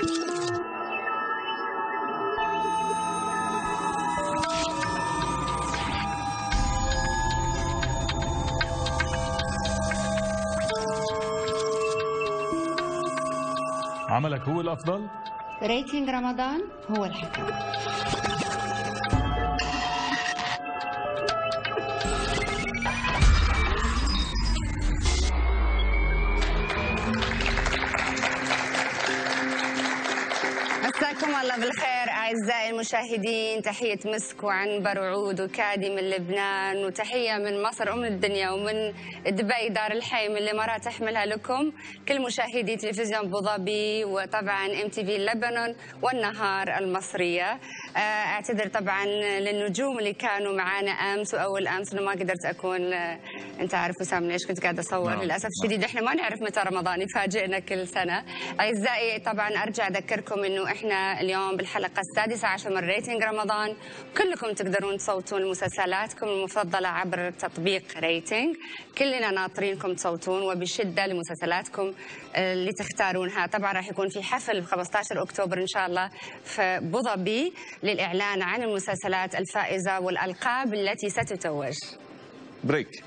عملك هو الافضل؟ ريتنج رمضان هو الحكم مساكم الله بالخير اعزائي المشاهدين تحيه مسك وعنبر وعود وكادي من لبنان وتحيه من مصر ام الدنيا ومن دبي دار الحي من الامارات تحملها لكم كل مشاهدي تلفزيون ابو ظبي وطبعا ام تي في لبنان والنهار المصريه آه، اعتذر طبعا للنجوم اللي كانوا معنا امس واول امس انه ما قدرت اكون آه، انت عارف وسام ليش كنت قاعده اصور نعم. للاسف الشديد احنا ما نعرف متى رمضان يفاجئنا كل سنه اعزائي طبعا ارجع اذكركم انه احنا اليوم بالحلقه السادسه عشر من ريتنج رمضان كلكم تقدرون تصوتون لمسلسلاتكم المفضله عبر تطبيق ريتنج كلنا ناطرينكم تصوتون وبشده لمسلسلاتكم آه، اللي تختارونها طبعا راح يكون في حفل ب 15 اكتوبر ان شاء الله في ابو ظبي للاعلان عن المسلسلات الفائزه والالقاب التي ستتوج بريك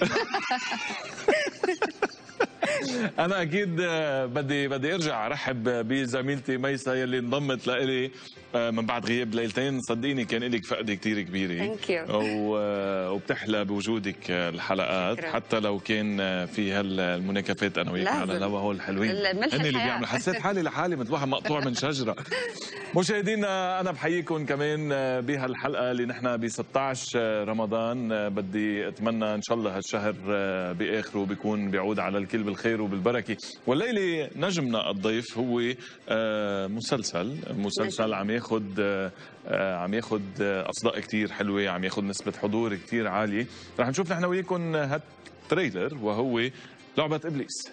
انا اكيد آه، بدي بدي ارجع ارحب بزميلتي ميسا يلي انضمت لإلي آه، من بعد غياب ليلتين صدقيني كان لك فقده كثير كبيره Thank you. و- آه، وبتحلى بوجودك آه، الحلقات شكراً. حتى لو كان آه، في هالمناكفات انا وياك لازم. على الهوا هول الحلوين الملح هن اللي الحياة. بيعملوا حسيت حالي لحالي مثل واحد مقطوع من شجره مشاهدينا انا بحييكم كمان آه، بهالحلقه اللي نحن ب 16 رمضان آه، بدي اتمنى ان شاء الله هالشهر آه، باخره بيكون بيعود على الكل بالخير وبالبركه والليله نجمنا الضيف هو آه، مسلسل مسلسل عم ياخذ آه، آه، عم ياخذ آه، اصداء كثير حلوه عم ياخذ نسبه حضور كثير عاليه رح نشوف نحن وياكم هالتريلر وهو لعبه ابليس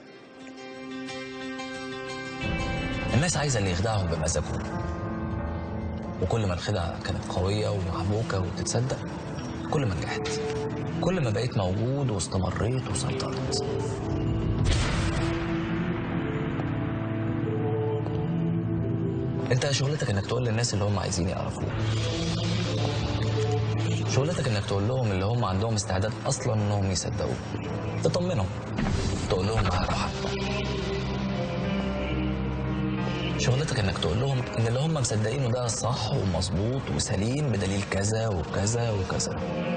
الناس عايزة اللي يخدعهم بمزاجهم وكل ما الخدعة كانت قوية ومحبوكة وتتصدق كل ما نجحت كل ما بقيت موجود واستمريت وسيطرت انت شغلتك انك تقول للناس اللي هم عايزين يعرفوه شغلتك انك تقول لهم اللي هم عندهم استعداد اصلا انهم يصدقوه تطمنهم تقول لهم معاكوا حق شغلتك انك تقول لهم ان اللي هم مصدقينه ده صح ومظبوط وسليم بدليل كذا وكذا وكذا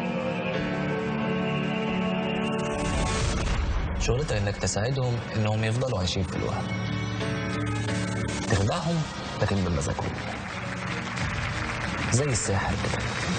شغلتك انك تساعدهم انهم يفضلوا عايشين في الوهم تخدعهم لكن بمزاجهم زي الساحر كده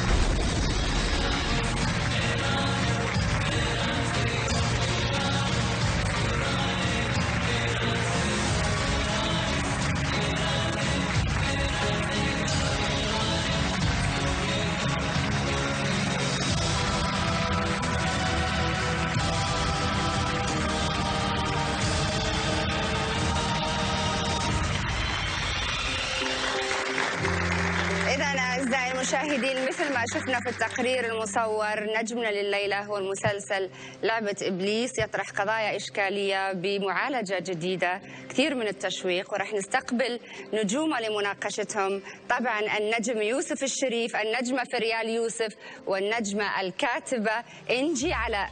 إذا أعزائي المشاهدين مثل ما شفنا في التقرير المصور نجمنا لليلة هو المسلسل لعبة إبليس يطرح قضايا إشكالية بمعالجة جديدة كثير من التشويق ورح نستقبل نجوم لمناقشتهم طبعا النجم يوسف الشريف النجمة فريال يوسف والنجمة الكاتبة إنجي علاء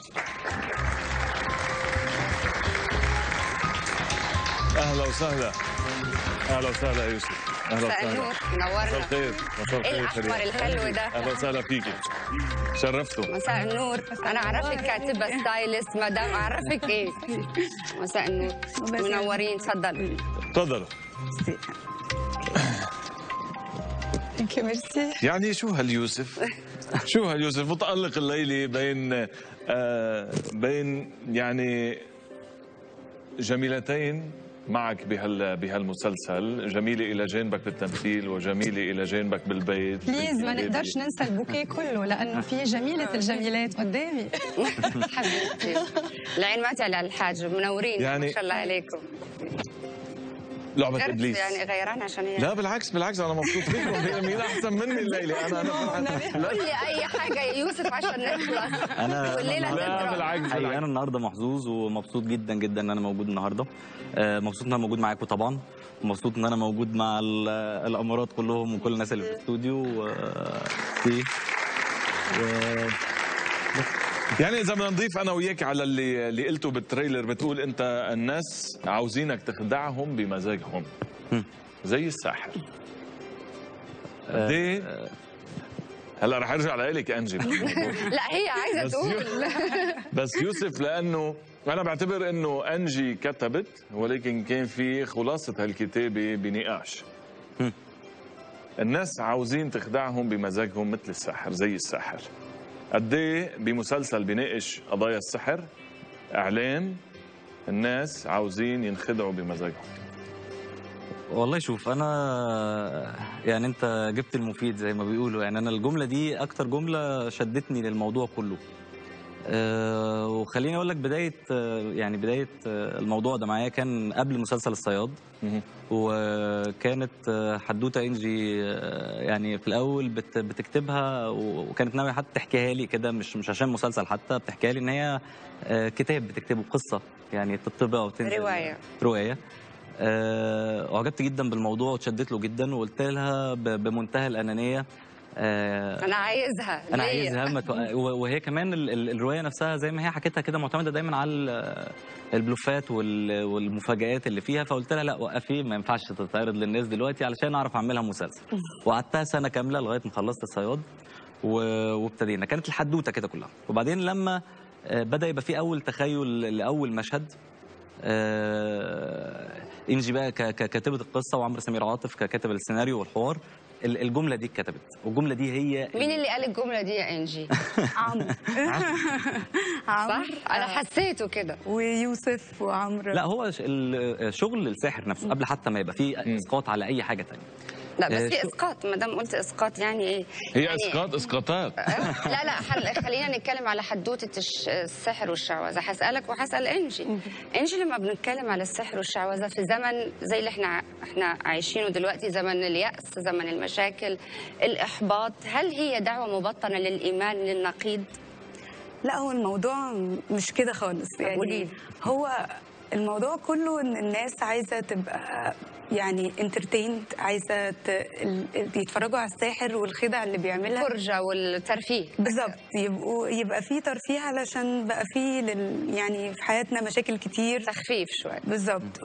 اهلا وسهلا اهلا وسهلا يوسف اهلا مساء وسهلا النور مساء نورنا الخير مساء الخير إيه الأحمر فريد. الحلو ده؟ اهلا وسهلا فيكي شرفتوا مساء النور انا اعرفك كاتبه ستايلست مدام اعرفك ايه مساء النور منورين تفضلوا تفضلوا ميرسي يعني شو هاليوسف شو هاليوسف متألق الليلة بين آه بين يعني جميلتين معك بهال بهالمسلسل جميلة إلى جانبك بالتمثيل وجميلة إلى جانبك بالبيت بليز ما نقدرش ننسى البوكيه كله لانه في جميله الجميلات قدامي حبيبتي العين ما تعلى على الحاجب منورين يعني- ما شاء الله عليكم لعبه غيرت ابليس يعني غيران عشان هي لا بالعكس بالعكس انا مبسوط فيكم مين- مين احسن مني الليله انا انا فرحان. قول لي اي حاجه يا يوسف عشان نخلص أنا- والليله لا تضرب بالعكس حقيقي بالعكس انا النهارده محظوظ ومبسوط جدا جدا ان انا موجود النهارده آه، مبسوط ان انا موجود معاكم طبعا ومبسوط ان انا موجود مع ال- الامارات كلهم وكل الناس اللي في الاستوديو آه، في و- يعني اذا بدنا نضيف انا وياك على اللي اللي قلته بالتريلر بتقول انت الناس عاوزينك تخدعهم بمزاجهم هم. زي الساحر قد ايه هلا رح ارجع لك انجي بالموضوع. لا هي عايزه بس تقول بس يوسف لانه انا بعتبر انه انجي كتبت ولكن كان في خلاصه هالكتابه بنقاش هم. الناس عاوزين تخدعهم بمزاجهم مثل الساحر زي الساحر قد ايه بمسلسل بيناقش قضايا السحر اعلان الناس عاوزين ينخدعوا بمزاجهم والله شوف انا يعني انت جبت المفيد زي ما بيقولوا يعني انا الجمله دي اكتر جمله شدتني للموضوع كله أه وخليني اقول لك بدايه آه، يعني بدايه آه، الموضوع ده معايا كان قبل مسلسل الصياد مهم. وكانت آه، حدوته انجي آه، يعني في الاول بت- بتكتبها وكانت ناويه حتى تحكيها لي كده مش مش عشان مسلسل حتى بتحكيها لي ان هي آه، كتاب بتكتبه قصه يعني تطبع او تنزل رواية. روايه آه، اعجبت جدا بالموضوع وتشدت له جدا وقلت لها ب- بمنتهى الانانيه آه، انا عايزها انا ليه؟ عايزها ما تو- و- وهي كمان ال- ال- الروايه نفسها زي ما هي حكيتها كده معتمده دايما على ال- البلوفات وال- والمفاجآت اللي فيها فقلت لها لا وقفي ما ينفعش تتعرض للناس دلوقتي علشان اعرف اعملها مسلسل وقعدتها سنه كامله لغايه ما خلصت الصياد و- وابتدينا كانت الحدوته كده كلها وبعدين لما آه، بدا يبقى في اول تخيل لاول مشهد آه، انجي بقى ك- ككاتبه القصه وعمرو سمير عاطف ككاتب السيناريو والحوار ال- الجمله دي اتكتبت والجمله دي هي مين اللي قال الجمله دي يا انجي عمرو عمرو صح انا حسيته كده ويوسف وعمرو لا هو ش- ال- شغل الساحر نفسه قبل حتى ما يبقى فيه اسقاط على اي حاجه تانية لا بس آه، في شو- اسقاط ما دام قلت اسقاط يعني ايه هي يعني اسقاط اسقاطات لا لا حل خلينا نتكلم على حدوته الش- السحر والشعوذه هسالك وهسال انجي انجي لما بنتكلم على السحر والشعوذه في زمن زي اللي احنا احنا عايشينه دلوقتي زمن الياس زمن المشاكل الاحباط هل هي دعوه مبطنه للايمان للنقيض لا هو الموضوع مش كده خالص قولي يعني لي. هو الموضوع كله ان الناس عايزه تبقى يعني انترتيند عايزه ت... ال- يتفرجوا على الساحر والخدع اللي بيعملها الفرجه والترفيه بالظبط يبقوا يبقى في ترفيه علشان بقى في لل... يعني في حياتنا مشاكل كتير تخفيف شوي بالظبط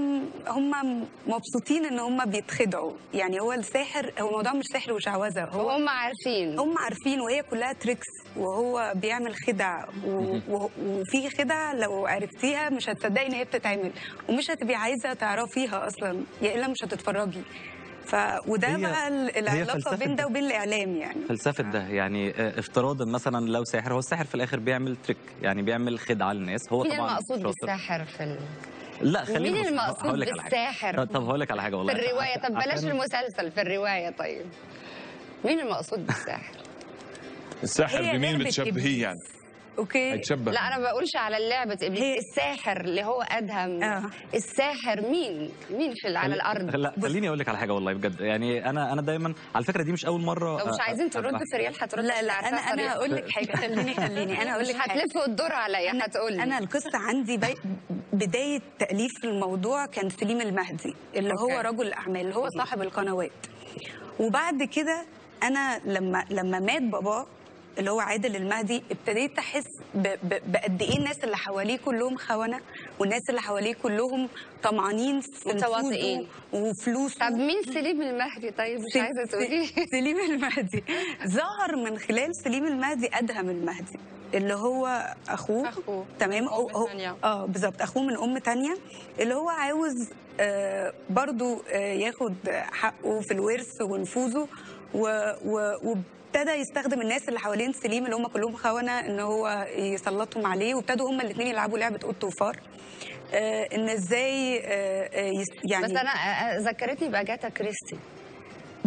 وهم مبسوطين ان هم بيتخدعوا يعني هو الساحر هو الموضوع مش سحر وشعوذه هو وهم عارفين هم عارفين وهي كلها تريكس وهو بيعمل خدع و... و... وفي خدع لو عرفتيها مش هتصدقي ان هي بتتعمل ومش هتبقي عايزه تعرفيها اصلا يا الا مش هتتفرجي ف وده هي- بقى ال- هي العلاقه فلسفة بين ده ده. وبين الاعلام يعني فلسفه ده يعني آه، افتراضا مثلا لو ساحر هو الساحر في الاخر بيعمل تريك يعني بيعمل خدعه للناس هو مين طبعا المقصود شاطر. بالساحر في ال... لا خلينا مين بص، المقصود هقول لك على حاجة. بالساحر؟ طب هقول لك على حاجه والله في الروايه طب بلاش عشان- المسلسل في الروايه طيب مين المقصود بالساحر؟ الساحر هي بمين لعبة بتشبهيه إبليس. يعني اوكي هيتشبه لا انا ما بقولش على لعبه ابليس هي- الساحر اللي هو ادهم آه. الساحر مين مين في على الارض لا خليني اقول لك على حاجه والله بجد يعني انا انا دايما على فكره دي مش اول مره لو مش أ- عايزين أ- تردوا أ- في ريال هتردوا لا لا عشان انا عارفة انا طريقة. هقول لك حاجه خليني خليني انا هقول مش لك حاجه هتلفوا الدور عليا هتقولي انا القصه عندي بي... بدايه تاليف الموضوع كان سليم المهدي اللي هو أوكي. رجل الاعمال اللي هو صاحب القنوات وبعد كده انا لما لما مات باباه اللي هو عادل المهدي ابتديت احس ب... ب... بقد ايه الناس اللي حواليه كلهم خونه والناس اللي حواليه كلهم طمعانين في متواطئين. نفوذه وفلوسه طب مين سليم المهدي طيب مش سل- عايزه تقولي سل- سليم المهدي ظهر من خلال سليم المهدي ادهم المهدي اللي هو اخوه أخوه. تمام من هو أم هو- تانية. اه بالظبط اخوه من ام تانية اللي هو عاوز آه برضو آه ياخد حقه في الورث ونفوذه و- و- وابتدى يستخدم الناس اللي حوالين سليم اللي هم كلهم خونه ان هو يسلطهم عليه وابتدوا هم الاثنين يلعبوا لعبه قط وفار آه ان ازاي آه آه يس- يعني بس انا آه، ذكرتني باجاتا كريستي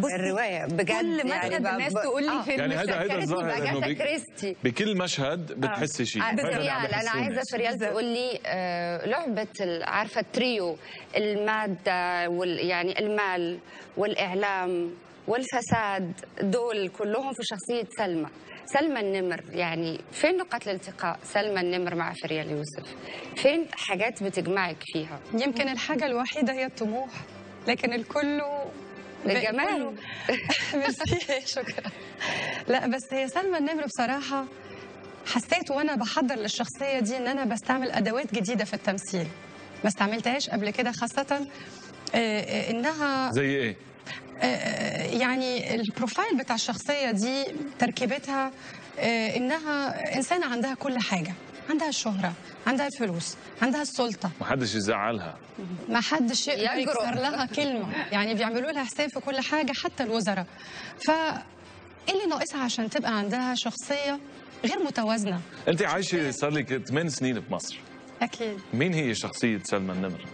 بصي، الروايه بجد كل مشهد ب- الناس ب- تقول لي آه. فيلم يعني هيدا هيدا فكرتني الظاهر انه بأجاثا بك- كريستي بكل مشهد بتحسي شيء آه، هيدا اللي عم فريال انا بحسه عايزه فريال تقول لي آه، لعبه ال- عارفه التريو الماده وال يعني المال والاعلام والفساد دول كلهم في شخصيه سلمى سلمى النمر يعني فين نقط الالتقاء سلمى النمر مع فريال يوسف فين حاجات بتجمعك فيها يمكن الحاجة الوحيدة هي الطموح لكن الكل الجمال. ميرسي شكرا لا بس هي سلمى النمر بصراحة حسيت وانا بحضر للشخصية دي ان انا بستعمل ادوات جديدة في التمثيل ما استعملتهاش قبل كده خاصة آه، آه، انها زي ايه؟ آه، يعني البروفايل بتاع الشخصية دي تركيبتها آه، إنها إنسانة عندها كل حاجة عندها الشهرة عندها الفلوس عندها السلطة ما حدش يزعلها ما حدش يقدر يجرؤ. يكسر لها كلمة يعني بيعملوا لها حساب في كل حاجة حتى الوزراء ف إيه اللي ناقصها عشان تبقى عندها شخصية غير متوازنة انت عايشه صار لك 8 سنين بمصر أكيد مين هي شخصيه سلمى النمر؟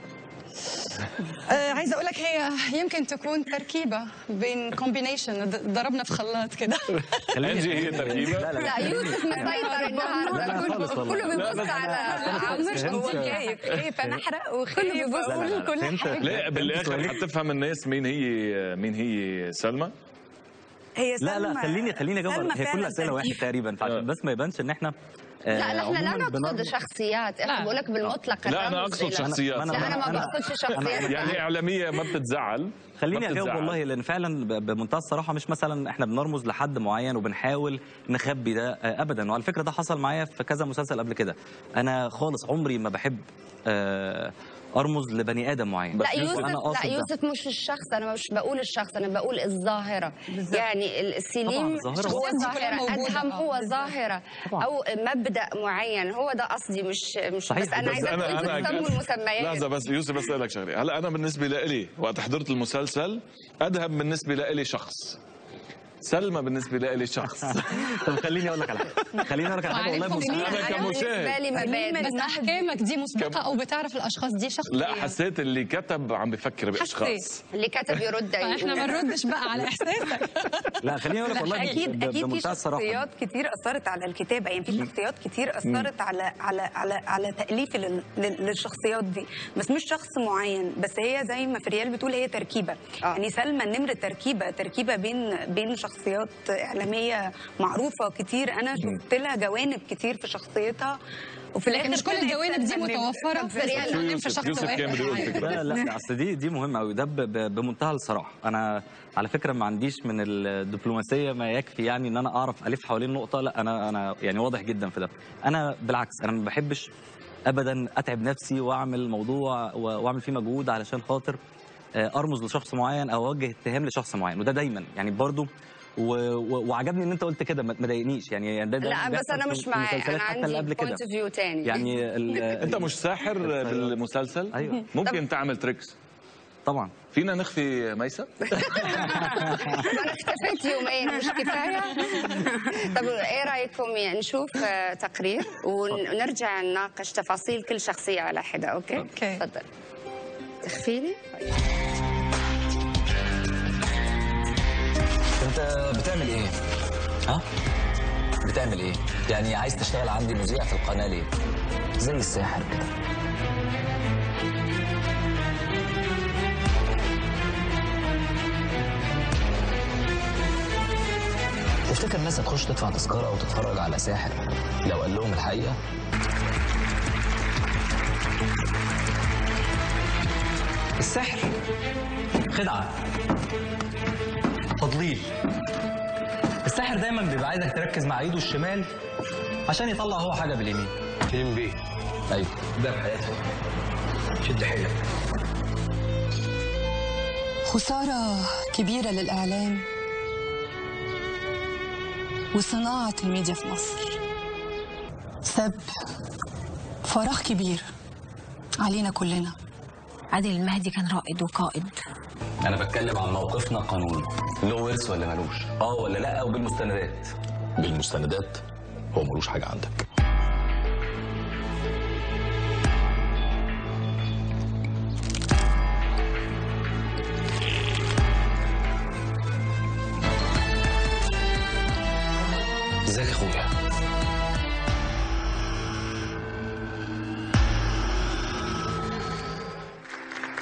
آه عايزة أقول لك هي يمكن تكون تركيبة بين كومبينيشن ضربنا في خلاط كده انجي هي تركيبه؟ لا لا لا يوسف مسيطر النهارده لا خالص كله والله. كله لا، بيبص بس على مش هو فهمت. خايف خايف انا احرق كله وخايف بيبص لا، لا، اقول لا، كل فهمت. حاجه لا بالاخر حتفهم الناس مين هي مين هي سلمى؟ هي لا لا سلمى- خليني خليني اجاوب سلمى هي كل فعلاً الاسئله واحد تركيبة. تقريبا آه. فعشان بس ما يبانش ان احنا آه، لا نحن لا عموماً نقصد بنربط- شخصيات احنا لا. بقول لك بالمطلق لا انا الرمز اقصد إلى- شخصيات ما أنا- لا انا ما أنا- بقصدش شخصيات يعني اعلاميه ما بتتزعل خليني ما اجاوب بتتزعل. والله لان فعلا ب- بمنتهى الصراحه مش مثلا احنا بنرمز لحد معين وبنحاول نخبي ده آه، ابدا وعلى فكره ده حصل معايا في كذا مسلسل قبل كده انا خالص عمري ما بحب آه، ارمز لبني ادم معين لا يوسف، يوسف أنا لا قاصد ده. يوسف مش الشخص انا مش بقول الشخص انا بقول الظاهره بالظبط. يعني السليم طبعاً الظاهرة. هو الشخصيات دي كلها ظاهره موجودة. ادهم آه، هو بالظبط. ظاهره طبعاً. او مبدا معين هو ده قصدي مش مش صحيح، بس انا بس عايزه اقول تسموا المسميات لحظه بس يوسف بس لك شغله هلا انا بالنسبه لإلي وقت حضرت المسلسل ادهم بالنسبه لإلي شخص سلمى بالنسبه لإلي شخص طب خليني اقول لك على حاجه خليني اقول لك على حاجه والله وعليكم بص- جميعاً. أنا انا كمشاهد. بالنسبه لي مبادئ بس احكامك دي مسبقه او بتعرف الاشخاص دي شخصيه لا حسيت اللي كتب عم بفكر باشخاص حسيت. اللي كتب يرد احنا ما يقول. نردش بقى على احساسك لا خليني اقول لك والله ب- اكيد ب- اكيد في بمنتهى الصراحه شخصيات كتير اثرت على الكتابه يعني في شخصيات كتير اثرت على على على على تاليف لل- لل- للشخصيات دي بس مش شخص معين بس هي زي ما فريال بتقول هي تركيبه آه. يعني سلمى النمر تركيبه تركيبه بين بين شخصيات اعلاميه معروفه كتير انا شفت لها جوانب كتير في شخصيتها وفي لكن مش كل طلعت الجوانب دي سلمى النمر. متوفره في فريال. في يوسف- شخص يوسف واحد كان بده يقول معين. فكرة. لا لا لا اصل دي دي مهمه قوي ده ب- ب- بمنتهى الصراحه انا على فكره ما عنديش من الدبلوماسيه ما يكفي يعني ان انا اعرف الف حوالين نقطه لا انا انا يعني واضح جدا في ده انا بالعكس انا ما بحبش ابدا اتعب نفسي واعمل موضوع و- واعمل فيه مجهود علشان خاطر آه، ارمز لشخص معين او اوجه اتهام لشخص معين وده دايما يعني برضو و... و... وعجبني ان انت قلت كده ما ما ضايقنيش يعني يعني ده, ده لا بس بيحصل انا في مش معاك المسلسلات انا حتى اللي عندي قبل كده بوينت فيو تاني يعني ال... انت مش ساحر بالمسلسل أيوة. ممكن تعمل تريكس طبعا فينا نخفي ميسة انا اختفيت يومين مش كفايه طب ايه رايكم يعني نشوف آه، تقرير ونرجع نناقش تفاصيل كل شخصيه على حده اوكي أوكي. تفضل تخفيني انت بتعمل ايه؟ ها؟ بتعمل ايه؟ يعني عايز تشتغل عندي مذيع في القناه ليه؟ زي الساحر كده تفتكر الناس هتخش تدفع تذكره او تتفرج على ساحر لو قال لهم الحقيقه؟ السحر خدعة تضليل الساحر دايما بيبقى عايزك تركز مع ايده الشمال عشان يطلع هو حاجة باليمين فين بيه ايوه ده بحياته شد حيلك خسارة كبيرة للإعلام وصناعة الميديا في مصر سب فراغ كبير علينا كلنا عادل المهدي كان رائد وقائد انا بتكلم عن موقفنا قانوني له ورث ولا ملوش اه ولا لا وبالمستندات بالمستندات هو ملوش حاجه عندك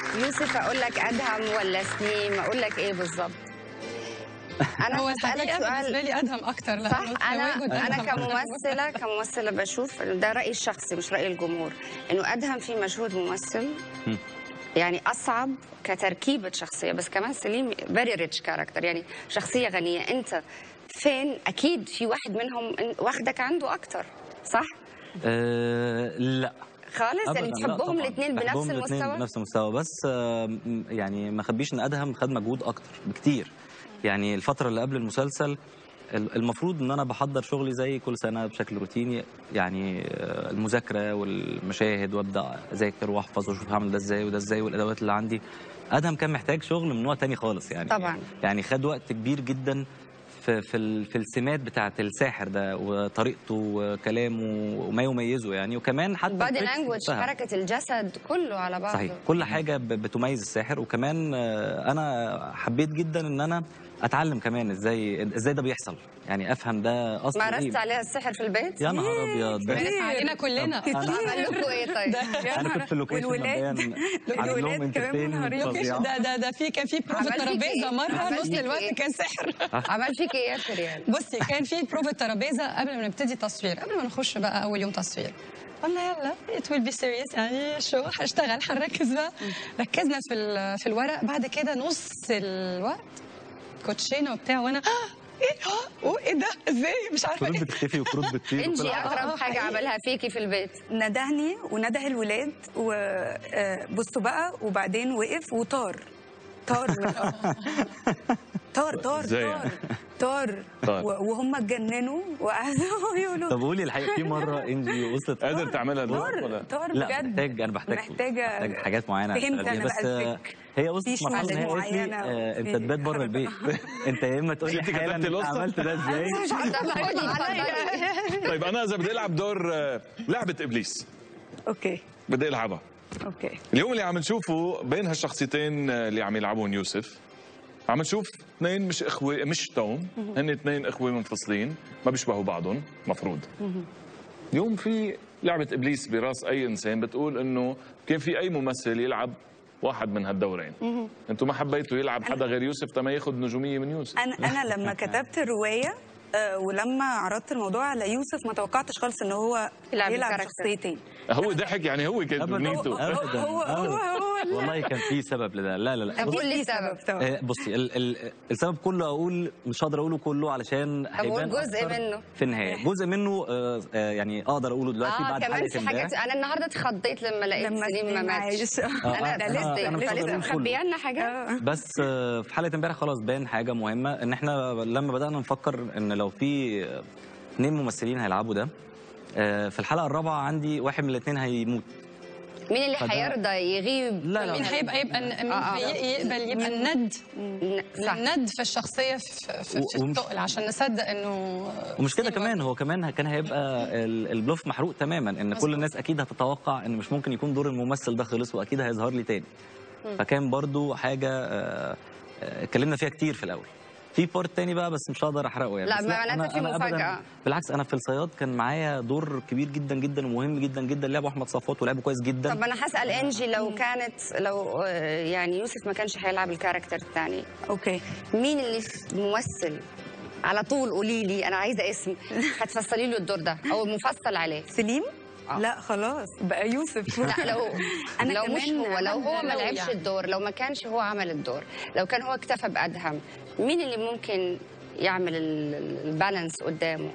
يوسف اقول لك ادهم ولا سليم اقول لك ايه بالضبط انا هو هسالك الحقيقه بالنسبه سؤال لي ادهم اكتر لأنه صح انا تواجد انا أدهم أكتر. كممثله كممثله بشوف إنه ده رايي الشخصي مش راي الجمهور انه ادهم في مجهود ممثل يعني اصعب كتركيبه شخصيه بس كمان سليم فيري ريتش كاركتر يعني شخصيه غنيه انت فين اكيد في واحد منهم إن- واخدك عنده اكتر صح أه لا خالص يعني أبداً، لا تحبهم طبعاً. الاثنين بنفس بحبهم الاتنين المستوى بنفس المستوى بس آه، م- يعني ما خبيش ان ادهم خد مجهود اكتر بكتير يعني الفتره اللي قبل المسلسل ال- المفروض ان انا بحضر شغلي زي كل سنه بشكل روتيني يعني آه، المذاكره والمشاهد وابدا اذاكر واحفظ واشوف هعمل ده ازاي وده ازاي والادوات اللي عندي ادهم كان محتاج شغل من نوع تاني خالص يعني طبعاً. يعني خد وقت كبير جدا في في ال- في السمات بتاعه الساحر ده وطريقته وكلامه وما يميزه يعني وكمان حتى البادي التريكس لانجوج نفسها. حركه الجسد كله على بعضه صحيح كل حاجه ب- بتميز الساحر وكمان آه، انا حبيت جدا ان انا اتعلم كمان ازاي ازاي ده بيحصل يعني افهم ده اصلا مارست ايه عليها السحر في البيت يا نهار ابيض ده مارس علينا كلنا طب أنا- عمل لكم ايه طيب انا كنت في اللوكيشن والولاد- مبدئيا عامل لهم الولاد كمان entertainment منهارين. فظيعة. ده ده ده في كان في بروفة عمل فيك ترابيزه إيه؟ مره عمل نص فيك الوقت إيه؟ كان سحر عمل فيك ايه يا شريان بصي كان في بروفة ترابيزه قبل ما نبتدي تصوير قبل ما نخش بقى اول يوم تصوير قلنا يلا ات ويل بي سيريس يعني شو هشتغل هنركز بقى ركزنا في ال- في الورق بعد كده نص الوقت كوتشينه وبتاع وانا آه، ايه ها وايه ده ازاي مش عارفه كروت ايه بتختفي وكروت بتطير انجي وكل حاجة. اغرب آه، حاجه حقيقي. عملها فيكي في البيت ندهني ونده الولاد وبصوا بقى وبعدين وقف وطار طار من طار طار إزاي طار يعني؟ طار طار. و- وهم اتجننوا وقعدوا يقولوا طب قولي الحقيقه في مره انجي وصلت قادر تعملها دلوقتي طار ولا طار لا بجد محتاج انا بحتاج محتاجة محتاج حاجات معينه فهمت أشتغل أنا بيها. بس بقى آه، الفكر. هي وصلت في مرحله ان هي شغل قالت لي معينة آه، انت في تبات بره حركة. البيت انت يا اما تقول لي أنت كتبتي حالا انت القصة؟ عملت ده ازاي طب خدي اتفضلي طيب انا اذا بدي العب دور آه، لعبه ابليس اوكي بدي العبها اوكي اليوم اللي عم نشوفه بين هالشخصيتين آه، اللي عم يلعبون يوسف عم نشوف اثنين مش اخوه مش توم هن اثنين اخوه منفصلين ما بيشبهوا بعضهم مفروض اليوم في لعبه ابليس براس اي انسان بتقول انه كان في اي ممثل يلعب واحد من هالدورين انتم ما حبيتوا يلعب حدا غير يوسف تما ياخذ نجوميه من يوسف انا انا لما كتبت الروايه آه، ولما عرضت الموضوع على يوسف ما توقعتش خالص ان هو يلعب يلعب الكاركتر. شخصيتين هو ضحك يعني هو كان أبداً. بنيته ابدا هو- هو- أبداً. هو اللي- والله كان في سبب لده لا لا لا طب بص- قول لي في السبب طبعا آه، بصي ال ال السبب كله اقول مش هقدر اقوله كله علشان هيبان قول جزء أكتر منه. في النهايه جزء منه آه، آه، يعني اقدر اقوله دلوقتي اه بعد كمان حلقه في امبارح حاجات انا النهارده اتخضيت لما لقيت لما سليم ما سليم ماتش عايش. انا أنا- ده أنا- لسه أنا مش هقدر فلسه أقول كله. مخبيه لنا حاجه آه. بس آه، في حلقه امبارح خلاص بان حاجه مهمه ان احنا لما بدانا نفكر ان لو في آه، اثنين ممثلين هيلعبوا ده آه، في الحلقه الرابعه عندي واحد من الاثنين هيموت مين اللي فده- هيرضى يغيب لا، لا. مين هيبقى يبقى مين آه، آه. هي- يقبل يبقى الند صح الند في الشخصيه في, في, في و- ومش- التقل عشان نصدق انه ومش كده سليم كمان هو كمان كان هيبقى ال- البلوف محروق تماما ان كل الناس اكيد هتتوقع ان مش ممكن يكون دور الممثل ده خلص واكيد هيظهر لي تاني فكان برضو حاجه آه، آه، اتكلمنا فيها كتير في الاول في بارت تاني بقى بس مش هقدر احرقه يعني لا، بس معناتها أنا- في أنا أبداً- مفاجأة. بالعكس انا في الصياد كان معايا دور كبير جدا جدا ومهم جدا جدا لعبه احمد صفوت ولعبه كويس جدا طب انا هسال انجي لو كانت لو آه، يعني يوسف ما كانش هيلعب الكاركتر الثاني اوكي مين اللي في- ممثل على طول قولي لي انا عايزه اسم هتفصلي له الدور ده او مفصل عليه سليم آه. لا خلاص بقى يوسف لا لو أنا لو مش كمان هو لو هو ما لو لعبش يعني. الدور لو ما كانش هو عمل الدور لو كان هو اكتفى بادهم مين اللي ممكن يعمل ال- ال- البالانس قدامه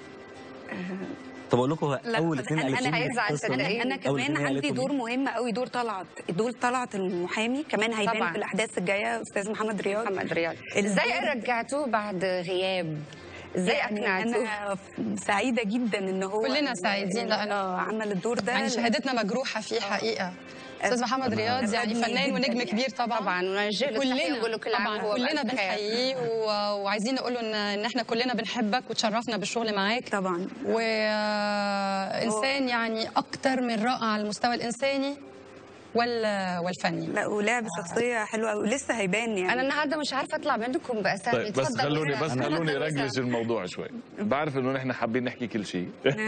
طب اقول لكم لا، اول بس اثنين أنا- قالتهم أنا لي هيزعل القصة دي. صدقني. انا أول كمان اتنين عندي قالتهم دور لي. مهم قوي دور طلعت دور طلعت المحامي كمان هيبان طبعاً. في الاحداث الجايه استاذ محمد رياض محمد رياض الدور- ازاي رجعتوه بعد غياب ازاي يعني اقنعتوه انا سعيده جدا ان هو كلنا سعيدين لأنه- اه عمل الدور ده يعني شهادتنا مجروحه فيه حقيقه استاذ محمد رياض يعني أفادني فنان جداً ونجم يعني. كبير طبعا طبعا ونوجه له التحيه ونقول له كل عام طبعا وهو كلنا بألف خير. بنحييه و- وعايزين نقول له ان ان احنا كلنا بنحبك وتشرفنا بالشغل معاك طبعا وانسان يعني اكتر من رائع على المستوى الانساني وال والفني لا ولعب شخصيه حلوه قوي ولسه هيبان يعني انا النهارده مش عارفه اطلع منكم باسامي طيب بس تفضل خلوني وسام. بس خلوني تفضل وسام. رجلج الموضوع شوي بعرف انه نحن حابين نحكي كل شيء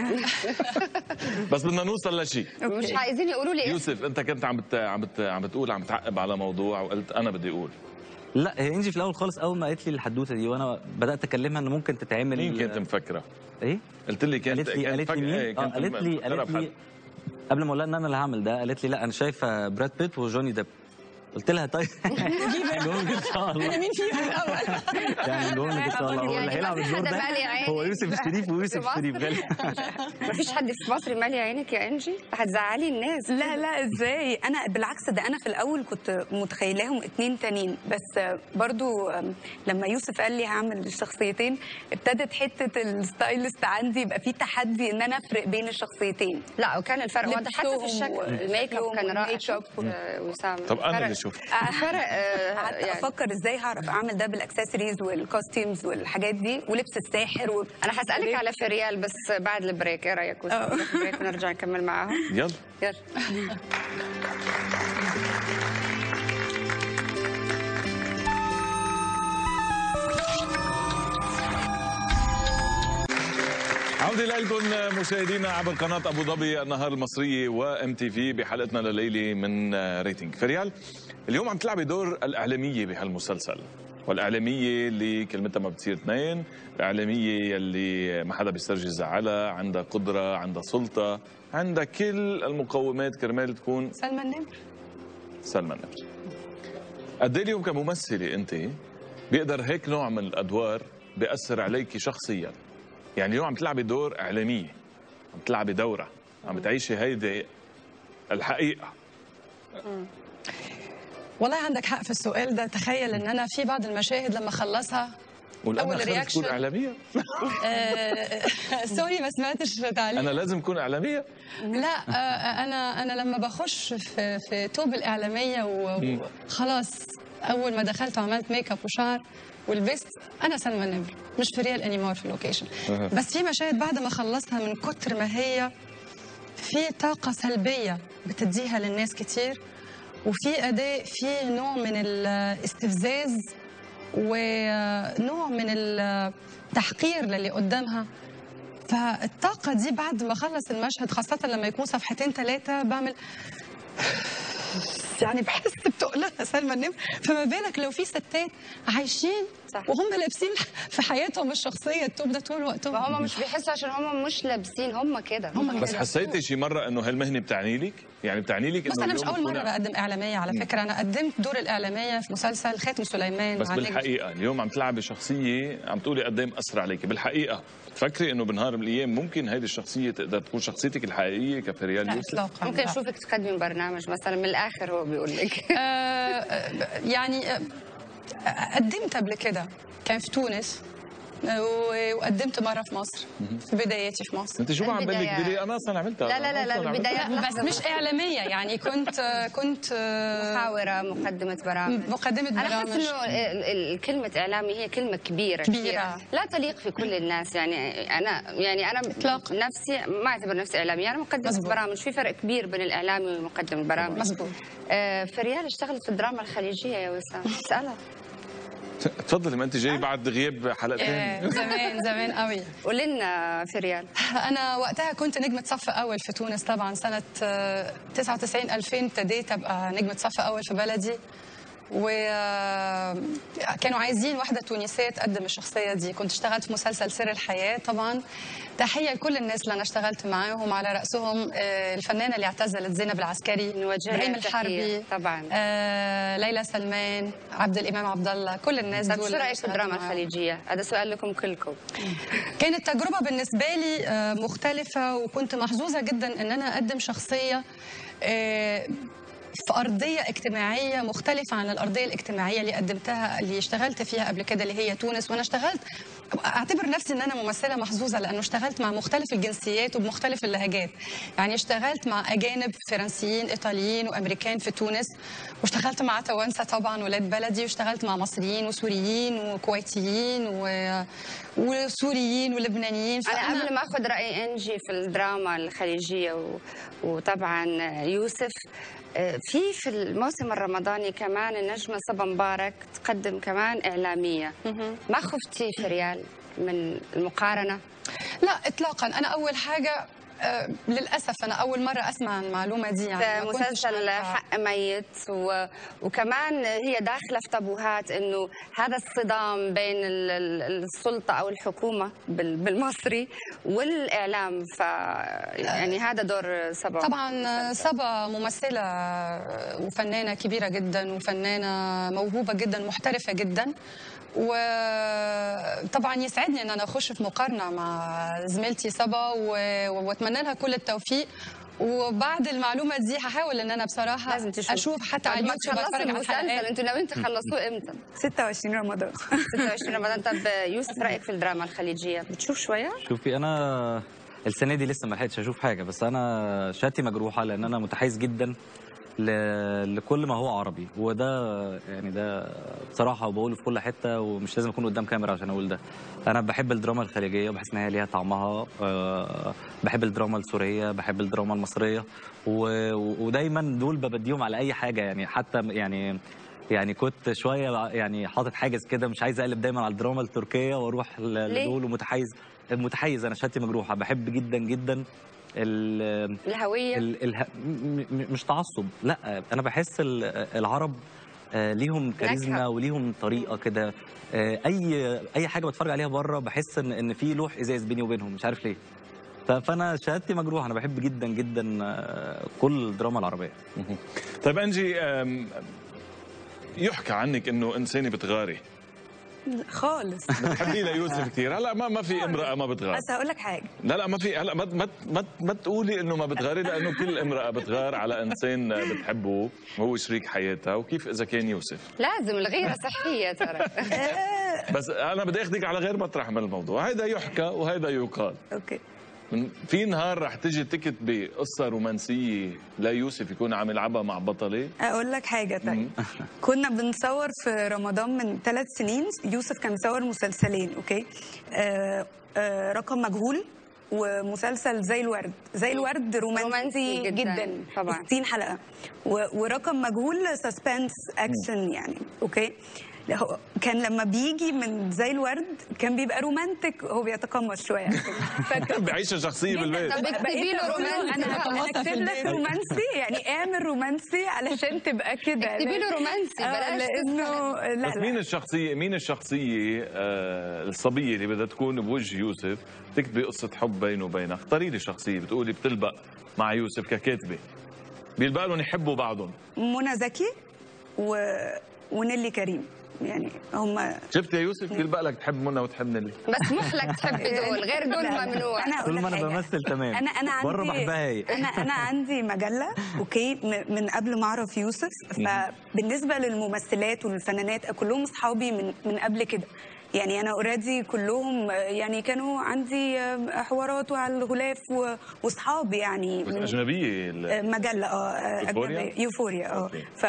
بس بدنا نوصل لشيء مش عايزين يقولوا لي اسم. يوسف انت كنت عم بت... عم بت... عم بتقول عم تعقب على موضوع وقلت انا بدي اقول لا هي انجي في الاول خالص اول ما قالت لي الحدوته دي وانا بدات اكلمها ان ممكن تتعمل مين كنت مفكره؟ ايه قلت لي كانت قالت لي كانت قالت لي فجأة- مين إيه، اه كنت قالت لي مفكرة قالت لي بحد. قبل ما اقول لها ان انا اللي هعمل ده قالت لي لا انا شايفه براد بيت وجوني ديب قلت لها طيب نقول ان شاء الله انا مين فيهم الاول يعني نقول ان شاء الله هو يعني اللي هيلعب ما في الدور حدا ده مالي عيني. هو يوسف الشريف ويوسف في مصر. الشريف غالي ما فيش حد في مصر مالي عينك يا انجي هتزعلي الناس لا لا ازاي انا بالعكس ده انا في الاول كنت متخيلاهم اتنين تانيين بس برضو أم، لما يوسف قال لي هعمل الشخصيتين ابتدت حته الستايلست عندي يبقى في تحدي ان انا افرق بين الشخصيتين لا وكان الفرق واضح حتى في لبسهم الشكل و- الميك اب كان شكلهم رائع والميك اب. آه، وسام طب انا فرق- اللي شفت فرق آه، قعدت يعني افكر ازاي هعرف اعمل ده بالاكسسوارز والكوستيومز والحاجات دي ولبس الساحر و... انا هسالك على فريال بس بعد البريك ايه رايك وسام؟ آه. نروح بريك ونرجع نكمل معاهم يلا يلا عودة لكم مشاهدينا عبر قناة أبو ظبي النهار المصرية وام تي في بحلقتنا لليلة من ريتنج فريال اليوم عم تلعبي دور الإعلامية بهالمسلسل والإعلامية اللي كلمتها ما بتصير اثنين الإعلامية اللي ما حدا بيسترجي زعلها عندها قدرة عندها سلطة عندها كل المقومات كرمال تكون سلمى النمر سلمى النمر قد إيه اليوم كممثلة أنت بيقدر هيك نوع من الأدوار بيأثر عليك شخصيا يعني اليوم عم تلعبي دور إعلامية عم تلعبي دورة عم تعيشي هيدي الحقيقة والله عندك حق في السؤال ده تخيل ان انا في بعض المشاهد لما اخلصها والأنا أول خلص تكون رياكشن. إعلامية آه، سوري ما سمعتش تعليق أنا لازم أكون إعلامية لا آه، انا انا لما بخش في في توب الاعلاميه و- وخلاص اول ما دخلت وعملت ميك اب وشعر ولبست انا سلمى النمر مش في ريال انيمور في اللوكيشن أها. بس في مشاهد بعد ما خلصها من كتر ما هي في طاقه سلبيه بتديها للناس كتير وفي اداء في نوع من الاستفزاز ونوع من التحقير للي قدامها فالطاقة دي بعد ما أخلص المشهد خاصة لما يكون صفحتين ثلاثة بعمل يعني بحس بتقلها سلمى النمر فما بالك لو في ستات عايشين صح. وهم لابسين في حياتهم الشخصية التوب ده طول وقتهم فهم مش بيحسوا عشان هم مش لابسين هم كده هم بس كده. حسيتي شي مرة إنه هالمهنة بتعني لك يعني بتعني لك بص إنه انا مش اليوم اول مره تكون- بقدم اعلاميه على فكره انا قدمت دور الاعلاميه في مسلسل خاتم سليمان بس مع نجم بالحقيقة اليوم عم تلعبي شخصية عم تقولي قد ايه مأثرة عليك بالحقيقة تفكري انه بنهار من الايام ممكن هيدي الشخصية تقدر تكون شخصيتك الحقيقية كفريال لا يوسف اطلاقا ممكن لا. نشوفك تقدمي برنامج مثلا من الاخر هو بيقول لك آه، آه، يعني آه، قدمت قبل كده كان في تونس آه، و- وقدمت مره في مصر في بداياتي في مصر انت شو ما عم بقول لك البدايات. دلي انا اصلا عملتها لا لا لا لا أصلاً عملتها. البدايات بس مش اعلاميه يعني كنت آه، كنت آه، محاورة مقدمة برامج مقدمه أنا أحس برامج إنه ال- ال- كلمة إعلامي هي كلمة كبيرة كبيرة. كبيرة لا تليق في كل الناس يعني أنا يعني أنا إطلاقاً. نفسي ما أعتبر نفسي إعلامية أنا مقدمة مزبوط. برامج في فرق كبير بين الإعلامي ومقدم البرامج مزبوط آه فريال اشتغلت في الدراما الخليجية يا وسام اسألها تفضلي ما انت جاي بعد غياب آه، حلقتين زمان زمان قوي قولي لنا فريال انا وقتها كنت نجمه صف اول في تونس طبعا سنه آه، 99 2000 ابتديت ابقى نجمه صف اول في بلدي وكانوا عايزين واحده تونسيه تقدم الشخصيه دي كنت اشتغلت في مسلسل سر الحياه طبعا تحيه لكل الناس اللي انا اشتغلت معاهم على راسهم آه، الفنانه اللي اعتزلت زينب العسكري نوجه لها ابراهيم تحية. الحربي طبعا آه، ليلى سلمان عبد الامام عبد الله كل الناس طيب دول شو اللي رأيك في اشتغلت الدراما معاهم. الخليجية؟ هذا سؤال لكم كلكم كانت تجربة بالنسبة لي آه، مختلفة وكنت محظوظة جدا إن أنا أقدم شخصية آه، في أرضية اجتماعية مختلفة عن الأرضية الاجتماعية اللي قدمتها اللي اشتغلت فيها قبل كده اللي هي تونس وأنا اشتغلت أعتبر نفسي إن أنا ممثلة محظوظة لأنه اشتغلت مع مختلف الجنسيات وبمختلف اللهجات يعني اشتغلت مع أجانب فرنسيين إيطاليين وأمريكان في تونس واشتغلت مع توانسة طبعا ولاد بلدي واشتغلت مع مصريين وسوريين وكويتيين و... وسوريين ولبنانيين أنا قبل ما أخذ رأي إنجي في الدراما الخليجية و... وطبعا يوسف آه، في في الموسم الرمضاني كمان النجمة صبا مبارك تقدم كمان إعلامية ما خفتي في ريال من المقارنة؟ لا اطلاقا انا اول حاجه آه، للاسف انا اول مره اسمع المعلومه دي يعني في ما كنتش مسلسل عارفة. حق ميت و... وكمان هي داخله في تابوهات انه هذا الصدام بين ال- ال- السلطه او الحكومه بال... بالمصري والاعلام ف يعني هذا دور سبا طبعا صبا ممثلة وفنانة كبيرة جدا وفنانة موهوبة جدا محترفة جدا وطبعا يسعدني ان انا اخش في مقارنه مع زميلتي صبا و- واتمنى لها كل التوفيق وبعد المعلومه دي هحاول ان انا بصراحه لازم تشوف اشوف حتى على بعد ما اليوتيوب تخلصوا اتفرج على المسلسل الحلقات انتوا ناويين تخلصوه امتى؟ 26 رمضان 26 رمضان طب يوسف رايك في الدراما الخليجيه بتشوف شويه؟ شوفي انا السنه دي لسه ما لحقتش اشوف حاجه بس انا شاتي مجروحه لان انا متحيز جدا ل... لكل ما هو عربي وده يعني ده بصراحه وبقوله في كل حته ومش لازم اكون قدام كاميرا عشان اقول ده انا بحب الدراما الخليجيه وبحس ان هي ليها طعمها أه بحب الدراما السوريه بحب الدراما المصريه و... ودايما دول ببديهم على اي حاجه يعني حتى يعني يعني كنت شويه يعني حاطط حاجز كده مش عايز اقلب دايما على الدراما التركيه واروح ل- ليه؟ لدول ومتحيز متحيز انا شاتي مجروحه بحب جدا جدا ال الهويه ال اله... م- م- مش تعصب لا انا بحس ال- العرب آه، ليهم كاريزما نكهة. وليهم طريقه كده آه، اي اي حاجه بتفرج عليها بره بحس ان ان في لوح ازاز بيني وبينهم مش عارف ليه ف- فانا شهادتي مجروحه انا بحب جدا جدا آه، كل الدراما العربيه طيب انجي أم، يحكى عنك انه انسانه بتغاري خالص بتحبي ليوسف كثير هلا ما ما في امراه ما بتغار بس هقول لك حاجه لا لا ما في هلا ما ما ما, ما تقولي انه ما بتغاري لانه كل امراه بتغار على انسان بتحبه وهو شريك حياتها وكيف اذا كان يوسف لازم الغيره صحيه ترى بس انا بدي اخذك على غير مطرح من الموضوع هيدا يحكى وهيدا يقال اوكي من- في نهار رح تجي تكتبي قصه رومانسيه ليوسف يكون عم يلعبها مع بطله اقول لك حاجه طيب كنا بنصور في رمضان من ثلاث سنين يوسف كان مصور مسلسلين اوكي آه آه رقم مجهول ومسلسل زي الورد زي الورد رومانسي, رومانسي جداً، جدا, طبعاً. 60 حلقه و- ورقم مجهول سسبنس اكشن يعني اوكي لا، هو كان لما بيجي من زي الورد كان بيبقى رومانتك هو بيتقمص شويه فاكر بعيش شخصيه بالبيت طب اكتبي له رومانسي انا انا اكتب لك رومانسي يعني اعمل رومانسي علشان تبقى كده اكتبي له رومانسي آه، بلاش لانه لا بس مين لا الشخصيه مين الشخصيه آه الصبيه اللي بدها تكون بوجه يوسف تكتبي قصه حب بينه وبينها اختاري لي شخصيه بتقولي بتلبق مع يوسف ككاتبه بيلبق لهم يحبوا بعضهم منى زكي و... ونيلي كريم يعني هم شفت يا يوسف بيلبق لك تحب منى وتحب نيلي مسموح لك تحبي دول غير دول ممنوع انا طول اقول ما لك انا حاجه بمثل تمام انا انا عندي بره بحبها هي انا انا عندي مجله اوكي م- من قبل ما اعرف يوسف فبالنسبه للممثلات والفنانات كلهم اصحابي من من قبل كده يعني انا اوريدي كلهم يعني كانوا عندي حوارات وعلى الغلاف و- واصحابي يعني بس من- اجنبيه ال- مجله اه يوفوريا؟ أجنبية. يوفوريا اه أوكي. ف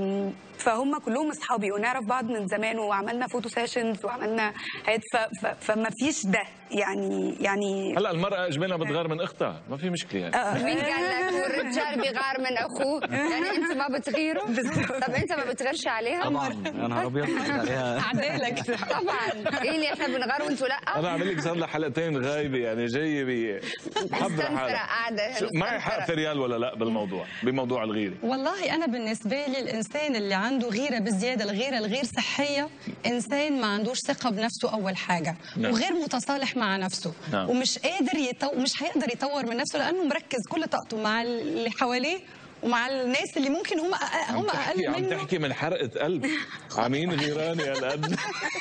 فهم كلهم اصحابي ونعرف بعض من زمان وعملنا فوتو سيشنز وعملنا حاجات ف... ف... فما فيش ده يعني يعني هلا المراه اجمالها بتغار من اختها ما في مشكله يعني آه. مين قال لك والرجال بيغار من اخوه يعني انتوا ما بتغيروا طب انت ما بتغيرش عليها طبعا يا نهار ابيض عليها عدالك طبعا ايه اللي احنا بنغار وانتوا لا انا عامل لك صار لها حلقتين غايبه يعني جايه ب محضره مستنفرة حالها قاعدة شو- معي حق في ريال ولا لا بالموضوع بموضوع الغيره والله انا بالنسبه لي الانسان اللي عنده غيره بزياده الغيره الغير صحيه انسان ما عندوش ثقه بنفسه اول حاجه نعم. وغير متصالح مع نفسه نعم. ومش قادر يطو... مش هيقدر يطور من نفسه لانه مركز كل طاقته مع اللي حواليه ومع الناس اللي ممكن هم أقل... عم هم تحكي اقل عم منه تحكي من حرقه قلب عمين غيراني هالقد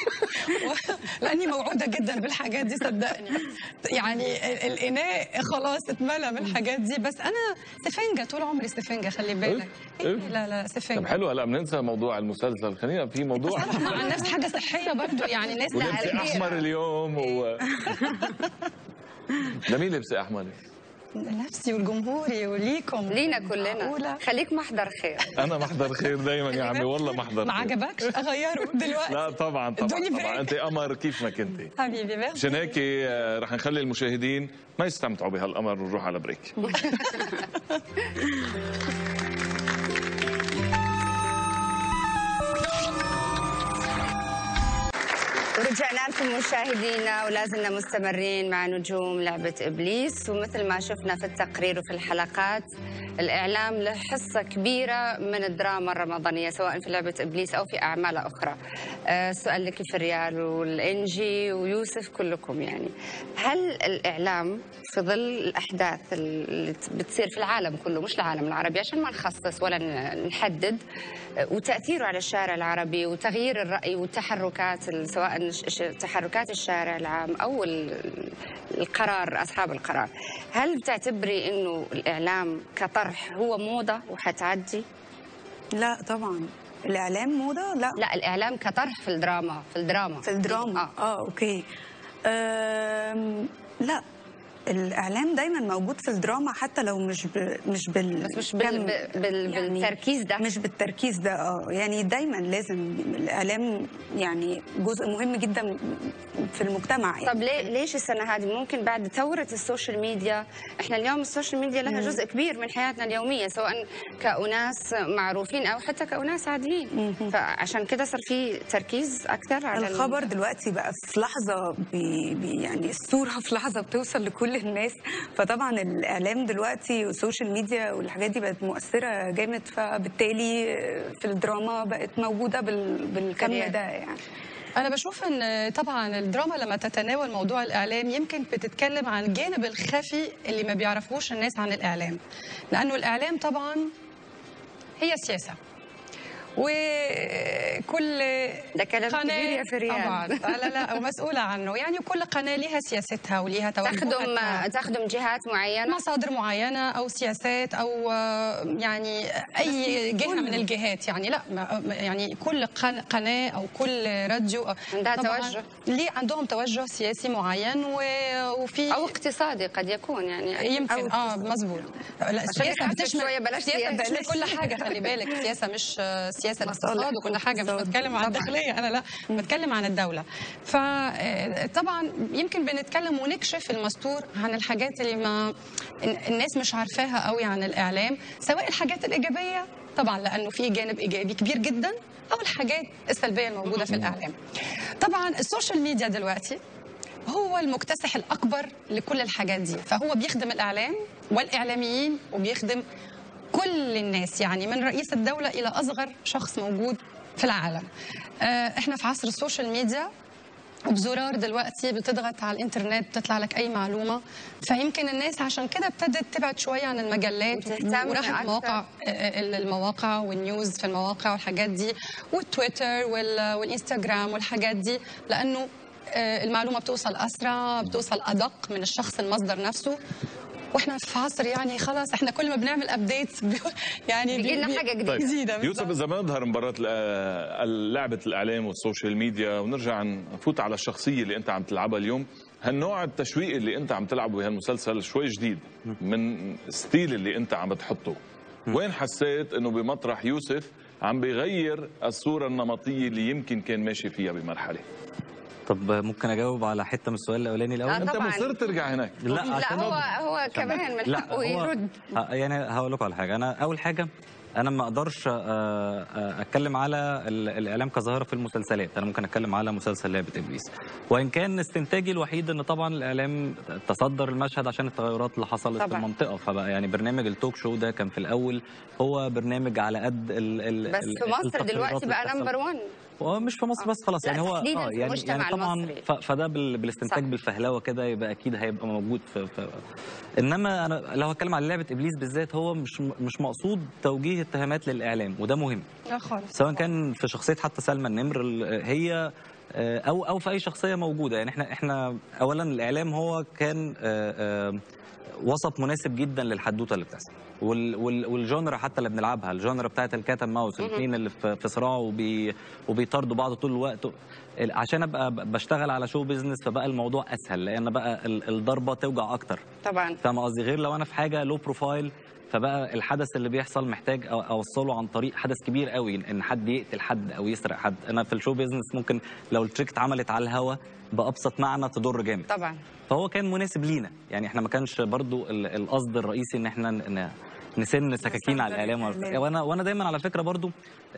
لاني موعوده جدا بالحاجات دي صدقني يعني ال- الاناء خلاص اتملى من الحاجات دي بس انا سفنجه طول عمري سفنجه خلي بالك إيه؟ إيه؟ لا لا طب سفنجه حلو هلا بننسى موضوع المسلسل خلينا في موضوع بس أنا مع النفس حاجه صحيه برضو يعني ناس ولبسي الغيرة. احمر اليوم و لمين لبسي احمر؟ نفسي والجمهوري وليكم لينا كلنا معقولة؟ خليك محضر خير انا محضر خير دائما يا عمي والله محضر ما خير. عجبكش اغيره دلوقتي لا طبعا طبعا ادوني طبعا بريك. انت قمر كيف ما كنتي حبيبي ميرسي عشان هيك آه، رح نخلي المشاهدين ما يستمتعوا بهالقمر ونروح على بريك رجعنا لكم مشاهدينا ولازلنا مستمرين مع نجوم لعبة إبليس ومثل ما شفنا في التقرير وفي الحلقات الإعلام له حصة كبيرة من الدراما الرمضانية سواء في لعبة إبليس أو في أعمال أخرى آه، سؤال لك في الريال والإنجي ويوسف كلكم يعني هل الإعلام في ظل الأحداث اللي بتصير في العالم كله مش العالم العربي عشان ما نخصص ولا ن- نحدد آه، وتأثيره على الشارع العربي وتغيير الرأي والتحركات ال- سواء ش- ش- تحركات الشارع العام أو ال- القرار أصحاب القرار هل بتعتبري أنه الإعلام كطرح هو موضة وحتعدي؟ لا طبعا الاعلام موضه لا لا الإعلام كطرح في الدراما في الدراما في الدراما آه. اه, اوكي أم... لا الاعلام دايما موجود في الدراما حتى لو مش ب... مش بال بس مش بال... كم- بال... بالتركيز ده مش بالتركيز ده اه يعني دايما لازم الاعلام يعني جزء مهم جدا في المجتمع يعني. طب ليه ليش السنه هذه ممكن بعد ثوره السوشيال ميديا احنا اليوم السوشيال ميديا لها جزء كبير من حياتنا اليوميه سواء كأناس معروفين او حتى كأناس عاديين فعشان كده صار في تركيز اكثر على ال- الخبر دلوقتي بقى في لحظه بي بي يعني الصوره في لحظه بتوصل لكل الناس فطبعا الاعلام دلوقتي والسوشيال ميديا والحاجات دي بقت مؤثره جامد فبالتالي في الدراما بقت موجوده بال بالكم كريم. ده يعني أنا بشوف إن طبعا الدراما لما تتناول موضوع الإعلام يمكن بتتكلم عن الجانب الخفي اللي ما بيعرفوش الناس عن الإعلام لأنه الإعلام طبعا هي سياسة وكل ده كلام قناة كبير يا فريال. طبعا لا لا ومسؤولة عنه يعني كل قناة لها سياستها ولها تخدم توجهاتها تخدم جهات معينه مصادر معينة أو سياسات أو آه، يعني أي جهة من الجهات يعني لا ما- ما- يعني كل قن- قناة أو كل راديو عندها طبعاً توجه. ليه عندهم توجه سياسي معين و- وفي او اقتصادي قد يكون يعني يمكن اه مظبوط لا السياسه نخفف بتشمل شوية، بلاش السياسه سياسة. بتشمل كل حاجه خلي بالك السياسه مش آه، سياسه مصالح الاقتصاد وكل حاجه مش واقتصاد. بتكلم عن طبعاً. الداخليه انا لا بتكلم عن الدوله فطبعا يمكن بنتكلم ونكشف المستور عن الحاجات اللي ما ال- الناس مش عارفاها قوي عن الاعلام سواء الحاجات الايجابيه طبعا لانه في جانب ايجابي كبير جدا او الحاجات السلبيه الموجوده في الاعلام طبعا السوشيال ميديا دلوقتي هو المكتسح الأكبر لكل الحاجات دي فهو بيخدم الإعلام والإعلاميين وبيخدم كل الناس يعني من رئيس الدولة إلى أصغر شخص موجود في العالم آه، إحنا في عصر السوشيال ميديا وبزرار دلوقتي بتضغط على الانترنت بتطلع لك اي معلومه فيمكن الناس عشان كده ابتدت تبعد شويه عن المجلات وتهتم وراحت أكتر. مواقع المواقع والنيوز في المواقع والحاجات دي والتويتر وال- والانستغرام والحاجات دي لانه آه، المعلومه بتوصل اسرع بتوصل ادق من الشخص المصدر نفسه واحنا في عصر يعني خلاص احنا كل ما بنعمل ابديت يعني بيجي لنا حاجة جديدة. جديده يوسف بالظبط. اذا ما نظهر مباراه ال- لعبه الاعلام والسوشيال ميديا ونرجع نفوت على الشخصيه اللي انت عم تلعبها اليوم هالنوع التشويق اللي انت عم تلعبه بهالمسلسل شوي جديد من ستيل اللي انت عم بتحطه وين حسيت انه بمطرح يوسف عم بيغير الصوره النمطيه اللي يمكن كان ماشي فيها بمرحله طب ممكن اجاوب على حته من السؤال الاولاني الاول آه، انت طبعاً. مصر ترجع هناك لا لا عشان هو هو كمان من لا حقه هو يرد ه- يعني هقول لكم على حاجه انا اول حاجه انا ما اقدرش آه، آه، اتكلم على ال- الاعلام كظاهره في المسلسلات انا ممكن اتكلم على مسلسل لعبه ابليس وان كان استنتاجي الوحيد ان طبعا الاعلام تصدر المشهد عشان التغيرات اللي حصلت في طبعاً. المنطقه فبقى يعني برنامج التوك شو ده كان في الاول هو برنامج على قد ال ال بس ال- في مصر التقريرات دلوقتي اللي بقى بتحصل. نمبر 1 هو مش في مصر بس خلاص لا، يعني هو تحديداً اه في يعني المجتمع يعني طبعا المصري. ف- فده بال- بالاستنتاج صح. بالفهلوه كده يبقى اكيد هيبقى موجود في, في انما انا لو هتكلم على لعبه ابليس بالذات هو مش مش مقصود توجيه اتهامات للاعلام وده مهم لا خالص سواء كان في شخصيه حتى سلمى النمر ال- هي آه، او او في اي شخصيه موجوده يعني احنا احنا اولا الاعلام هو كان آه، آه، وسط مناسب جدا للحدوته اللي بتحصل وال وال والجونرا حتى اللي بنلعبها الجونرا بتاعت الكات اند ماوس الاثنين اللي في في صراع وبي وبيطاردوا بعض طول الوقت ال- عشان ابقى ب- بشتغل على شو بيزنس فبقى الموضوع اسهل لان بقى ال- الضربه توجع اكتر طبعا فاهم قصدي غير لو انا في حاجه لو بروفايل فبقى الحدث اللي بيحصل محتاج أو- اوصله عن طريق حدث كبير قوي ان حد يقتل حد او يسرق حد انا في الشو بيزنس ممكن لو التريك اتعملت على الهوا بابسط معنى تضر جامد طبعا فهو كان مناسب لينا يعني احنا ما كانش برضو ال- القصد الرئيسي ان احنا ن- نسن سكاكين على مصدر الاعلام الإعلام. وانا وانا دايما على فكره برضو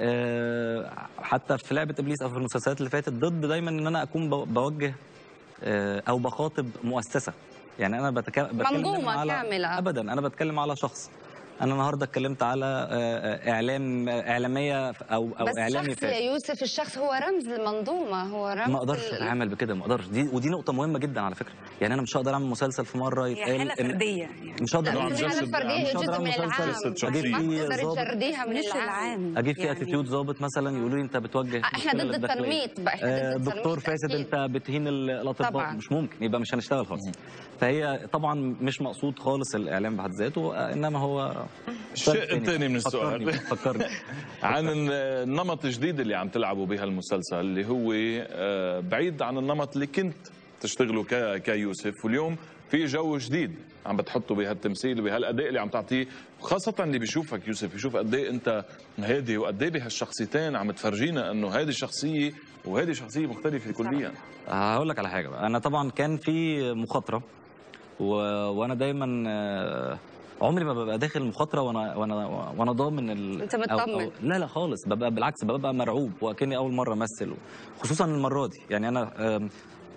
آه، حتى في لعبه ابليس او في المسلسلات اللي فاتت ضد دايما ان انا اكون بو- بوجه آه، او بخاطب مؤسسه يعني انا بتك... بتكلم منظومة دايماً على كاملة. ابدا انا بتكلم على شخص انا النهارده اتكلمت على آه، آه، اعلام اعلاميه او او بس اعلامي شخص يا فات يوسف الشخص هو رمز المنظومه هو رمز ما اقدرش ال- اتعامل بكده ما اقدرش دي ودي نقطه مهمه جدا على فكره يعني انا مش هقدر اعمل مسلسل في مره هي يتقال حاله إن- فرديه يعني مش هقدر لا عم بس أعمل- الحالة جسد- الفردية عم هي مش جزء هقدر من أعمل العام مسلسل أجيب ما فيه تقدري ضابط. تجرديها من مش العام العام اجيب فيه يعني اتيتيود ظابط مثلا يقولوا لي انت بتوجه احنا مشكلة ضد للداخلية. التنميط بقى، احنا ضد آه، التنميط دكتور فاسد أكيد. انت بتهين ال- الاطباء طبعاً. مش ممكن يبقى مش هنشتغل خالص فهي طبعا مش مقصود خالص الاعلام بحد ذاته آه، انما هو الشق الثاني من فكرني السؤال فكرني عن النمط الجديد اللي عم تلعبوا بهالمسلسل اللي هو آه، بعيد عن النمط اللي كنت تشتغلوا ك- كيوسف واليوم في جو جديد عم بتحطه بهالتمثيل وبهالاداء اللي عم تعطيه وخاصة اللي بيشوفك يوسف بيشوف قد ايه انت هادي وقد ايه بهالشخصيتين عم تفرجينا انه هذه شخصية وهذه شخصية مختلفة كليا هقول لك على حاجه بقى انا طبعا كان في مخاطره و... وانا دايما آه، عمري ما ببقى داخل مخاطره وانا وانا وانا ضامن ال... أنت أو... مطمن. أو... لا لا خالص ببقى بالعكس ببقى مرعوب وكاني اول مره امثل خصوصا المره دي يعني انا آم،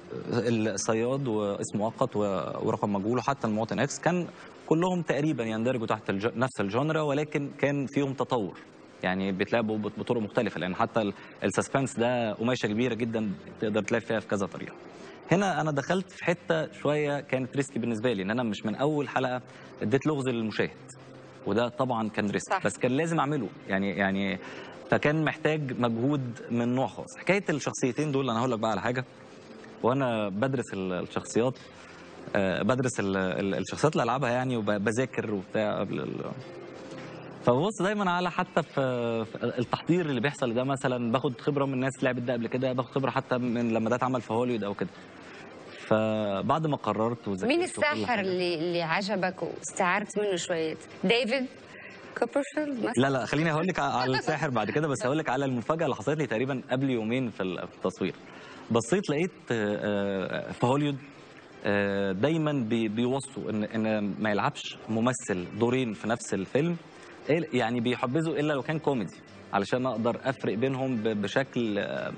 الصياد واسم مؤقت و... ورقم مجهول وحتى المواطن اكس كان كلهم تقريبا يندرجوا تحت الج... نفس الجانرا ولكن كان فيهم تطور يعني بيتلعبوا بط- بطرق مختلفه لان حتى ال- السسبنس ده قماشه كبيره جدا تقدر تلعب فيها في كذا طريقه هنا انا دخلت في حته شويه كانت ريسكي بالنسبه لي ان انا مش من اول حلقه اديت لغز للمشاهد وده طبعا كان ريسك صح. بس كان لازم اعمله يعني يعني فكان محتاج مجهود من نوع خاص حكايه الشخصيتين دول انا هقول لك بقى على حاجه وانا بدرس ال- الشخصيات آه، بدرس ال- ال- الشخصيات اللي العبها يعني وبذاكر وبتاع قبل ال- فببص دايما على حتى في في التحضير اللي بيحصل ده مثلا باخد خبره من ناس لعبت ده قبل كده باخد خبره حتى من لما ده اتعمل في هوليوود او كده فبعد ما قررت وذاكرت مين وكل الساحر حاجة- اللي اللي عجبك واستعرت منه شويه ديفيد كوبرفيلد مثلا لا لا خليني هقول لك على الساحر بعد كده بس هقول لك على المفاجاه اللي حصلت لي تقريبا قبل يومين في ال- في التصوير بصيت لقيت آه، آه، في هوليوود آه، دايما بي- بيوصوا ان ان ما يلعبش ممثل دورين في نفس الفيلم إيه- يعني بيحبذوا الا لو كان كوميدي علشان اقدر افرق بينهم ب- بشكل آه،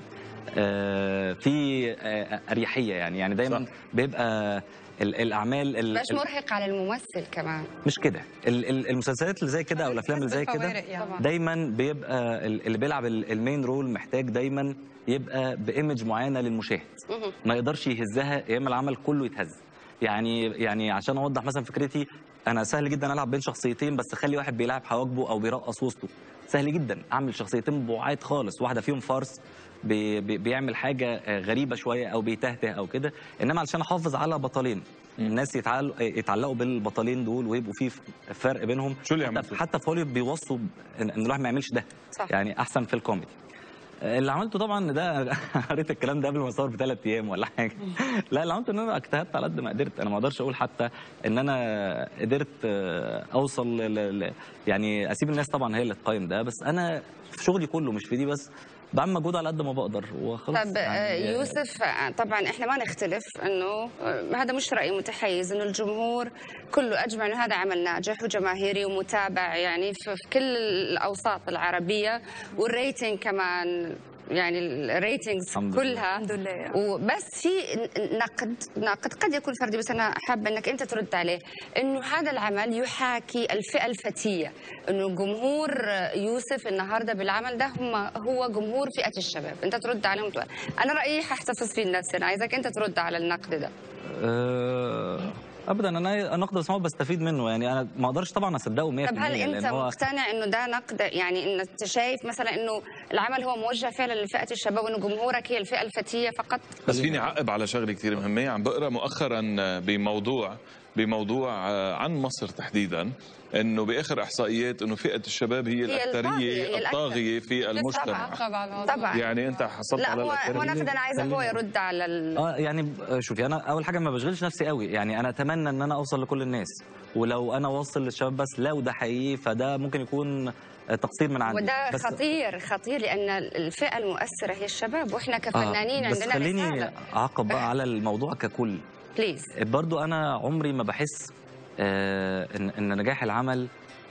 آه، في آه، اريحيه يعني يعني دايما صح. بيبقى ال- الاعمال ال- باش ال- مرهق على الممثل كمان مش كده ال- ال- المسلسلات اللي زي كده او الافلام اللي زي كده بالفوارق يعني. طبعاً. دايما بيبقى ال- اللي بيلعب ال- المين رول محتاج دايما يبقى بايمج معينه للمشاهد مهم. ما يقدرش يهزها يا اما العمل كله يتهز يعني يعني عشان اوضح مثلا فكرتي انا سهل جدا العب بين شخصيتين بس اخلي واحد بيلعب حواجبه او بيرقص وسطه سهل جدا اعمل شخصيتين بعاد خالص واحده فيهم فارس بي بي بيعمل حاجه آه، غريبه شويه او بيتهته او كده انما علشان احافظ على بطلين الناس يتعلقوا يتعلقوا بالبطلين دول ويبقوا في فرق بينهم شو اللي حتى, عملته؟ حتى في هوليوود بيوصوا ان إن الواحد ما يعملش ده صح. يعني احسن في الكوميدي اللي عملته طبعا ده قريت الكلام ده قبل ما اصور بثلاث ايام ولا حاجه لا اللي عملته ان انا اجتهدت على قد ما قدرت انا ما اقدرش اقول حتى ان انا قدرت آه، اوصل ل... ل... يعني اسيب الناس طبعا هي اللي تقيم ده بس انا في شغلي كله مش في دي بس بعمل مجهود على قد ما بقدر وخلاص طب آه، يعني يوسف آه، طبعا احنا ما نختلف انه آه، هذا مش راي متحيز انه الجمهور كله اجمع انه هذا عمل ناجح وجماهيري ومتابع يعني في في كل الاوساط العربيه والريتنج كمان يعني الريتنجز الحمد لله. كلها الحمد لله. وبس في ن- نقد نقد قد يكون فردي بس انا حابه انك انت ترد عليه انه هذا العمل يحاكي الفئه الفتيه انه جمهور يوسف النهارده بالعمل ده هم هو جمهور فئه الشباب انت ترد عليهم تقول. انا رايي حاحتفظ فيه لنفسي انا عايزك انت ترد على النقد ده أه ابدا انا نقد اسمعه بستفيد منه يعني انا ما اقدرش طبعا اصدقه 100% طب هل انت لان هو مقتنع انه ده نقد يعني ان انت شايف مثلا انه العمل هو موجه فعلا لفئه الشباب وانه جمهورك هي الفئه الفتيه فقط بس فيني اعقب على شغله كثير مهمه عم بقرا مؤخرا بموضوع بموضوع آه، عن مصر تحديدا انه باخر احصائيات انه فئه الشباب هي الطاغية، الاكثريه هي الأكثر. الطاغيه في المجتمع طبعا طبعا يعني انت حصلت لا على هو الأكثرية؟ هو ناخذ انا عايزه هو يرد على ال... اه يعني ب- شوفي انا اول حاجه ما بشغلش نفسي قوي يعني انا اتمنى ان انا اوصل لكل الناس ولو انا واصل للشباب بس لو ده حقيقي فده ممكن يكون آه، تقصير من عندي وده بس خطير خطير لان الفئه المؤثره هي الشباب واحنا كفنانين آه بس عندنا خليني رساله اعقب بقى على الموضوع ككل بليز برضو انا عمري ما بحس آه ان ان نجاح العمل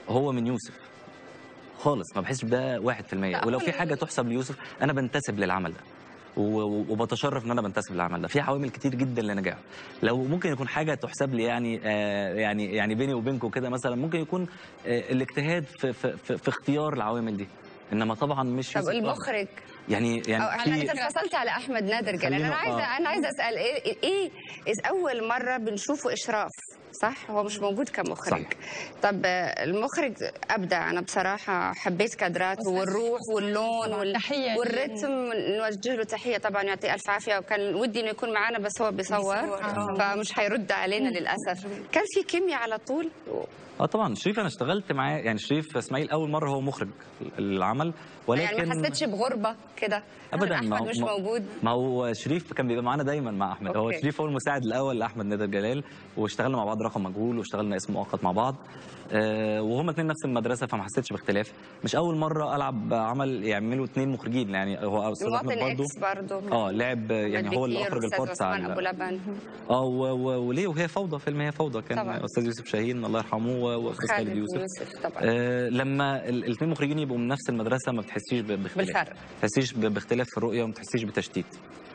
هو من يوسف خالص ما بحسش بده 1% لا، ولو هو في حاجه تحسب ليوسف انا بنتسب للعمل ده و- و- وبتشرف ان انا بنتسب للعمل ده في عوامل كتير جدا لنجاحه لو ممكن يكون حاجه تحسب لي يعني آه يعني يعني بيني وبينكم كده مثلا ممكن يكون آه الاجتهاد في, في, في, في اختيار العوامل دي انما طبعا مش طب يوسف طبعاً. المخرج يعني أو يعني هلا انت في فصلت على احمد نادر قال انا خلينا- عايزه آه. انا عايزه اسال ايه ايه إذا اول مره بنشوفه اشراف صح هو مش موجود كمخرج صح. طب آه، المخرج ابدع انا بصراحه حبيت كادراته والروح واللون وال... تحية ليه. والرتم نوجه له تحيه طبعا يعطيه الف عافيه وكان ودي انه يكون معنا بس هو بيصور بيصور، آه. فمش حيرد علينا للاسف كان في كيمياء على طول اه طبعا شريف انا اشتغلت معاه يعني شريف اسماعيل اول مره هو مخرج العمل ولكن يعني ما حسيتش بغربه كده ابدا احمد ما مش ما- موجود ما هو شريف كان بيبقى معانا دايما مع احمد هو أوكي. شريف هو المساعد الاول لاحمد نادر جلال واشتغلنا مع بعض رقم مجهول واشتغلنا اسم مؤقت مع بعض آه وهما اتنين نفس المدرسه فما حسيتش باختلاف مش اول مره العب عمل يعملوا اتنين مخرجين يعني هو استاذ احمد مواطن برضه اكس برضه اه لعب يعني هو اللي بكير اخرج وأستاذ البارت بتاع عثمان ابو ال- لبن اه و- و- وليه وهي فوضى فيلم هي فوضى كان طبعاً. استاذ يوسف شاهين الله يرحمه و- واستاذ خالد خالد يوسف يوسف طبعا آه لما الاثنين مخرجين يبقوا من نفس المدرسه ما بتحسيش ب- باختلاف بالفرق. ما بتحسيش ب- باختلاف في الرؤيه وما بتحسيش بتشتيت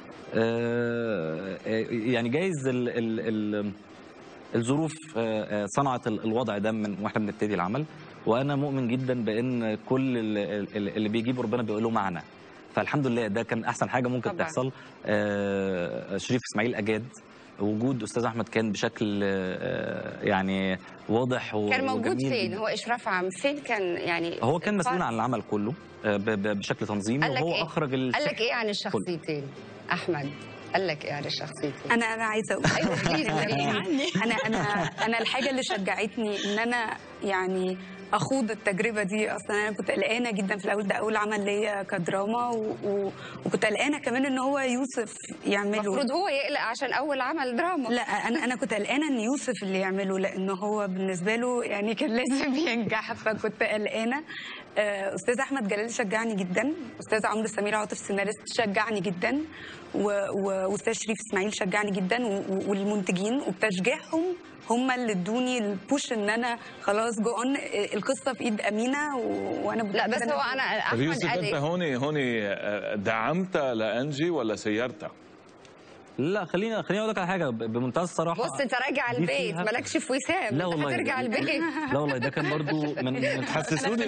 آه آه، يعني جايز ال ال ال الظروف آه، آه، صنعت ال- الوضع ده من واحنا بنبتدي العمل وانا مؤمن جدا بان كل ال- ال- اللي بيجيبه ربنا بيقول له معنى فالحمد لله ده كان احسن حاجه ممكن طبعاً. تحصل آه، شريف اسماعيل اجاد وجود استاذ احمد كان بشكل آه، يعني واضح و- كان موجود وجميل فين جداً. هو اشراف عام فين كان يعني هو كان مسؤول الفرق؟ عن العمل كله آه، ب- ب- بشكل تنظيمي قال لك وهو إيه؟ اخرج قال السحر لك ايه عن الشخصيتين احمد قال لك ايه عن الشخصيتين انا انا عايزه اقول أيوة، please. انا انا انا الحاجه اللي شجعتني ان انا يعني اخوض التجربه دي اصلا انا كنت قلقانه جدا في الاول ده اول عمل ليا كدراما و... و... وكنت قلقانه كمان ان هو يوسف يعمله المفروض هو يقلق عشان اول عمل دراما لا انا انا كنت قلقانه ان يوسف اللي يعمله لان هو بالنسبه له يعني كان لازم ينجح فكنت قلقانه آه، استاذ احمد جلال شجعني جدا استاذ عمرو سمير عاطف سيناريست شجعني جدا و- و- واستاذ شريف اسماعيل شجعني جدا و- و- والمنتجين وبتشجيعهم هم اللي ادوني البوش ان انا خلاص جو اون القصه في ايد امينه و- وانا لا بس متأكدة هو إنها- انا طب احمد يوسف قال انت إيه؟ هون هون دعمتها لانجي ولا سيرتها؟ لا خلينا خليني اقول لك على حاجه ب- بمنتهى الصراحه بص انت راجع دي البيت فيها- مالكش في وسام لا انت والله هترجع البيت لا والله ده كان برضو من من حسسوني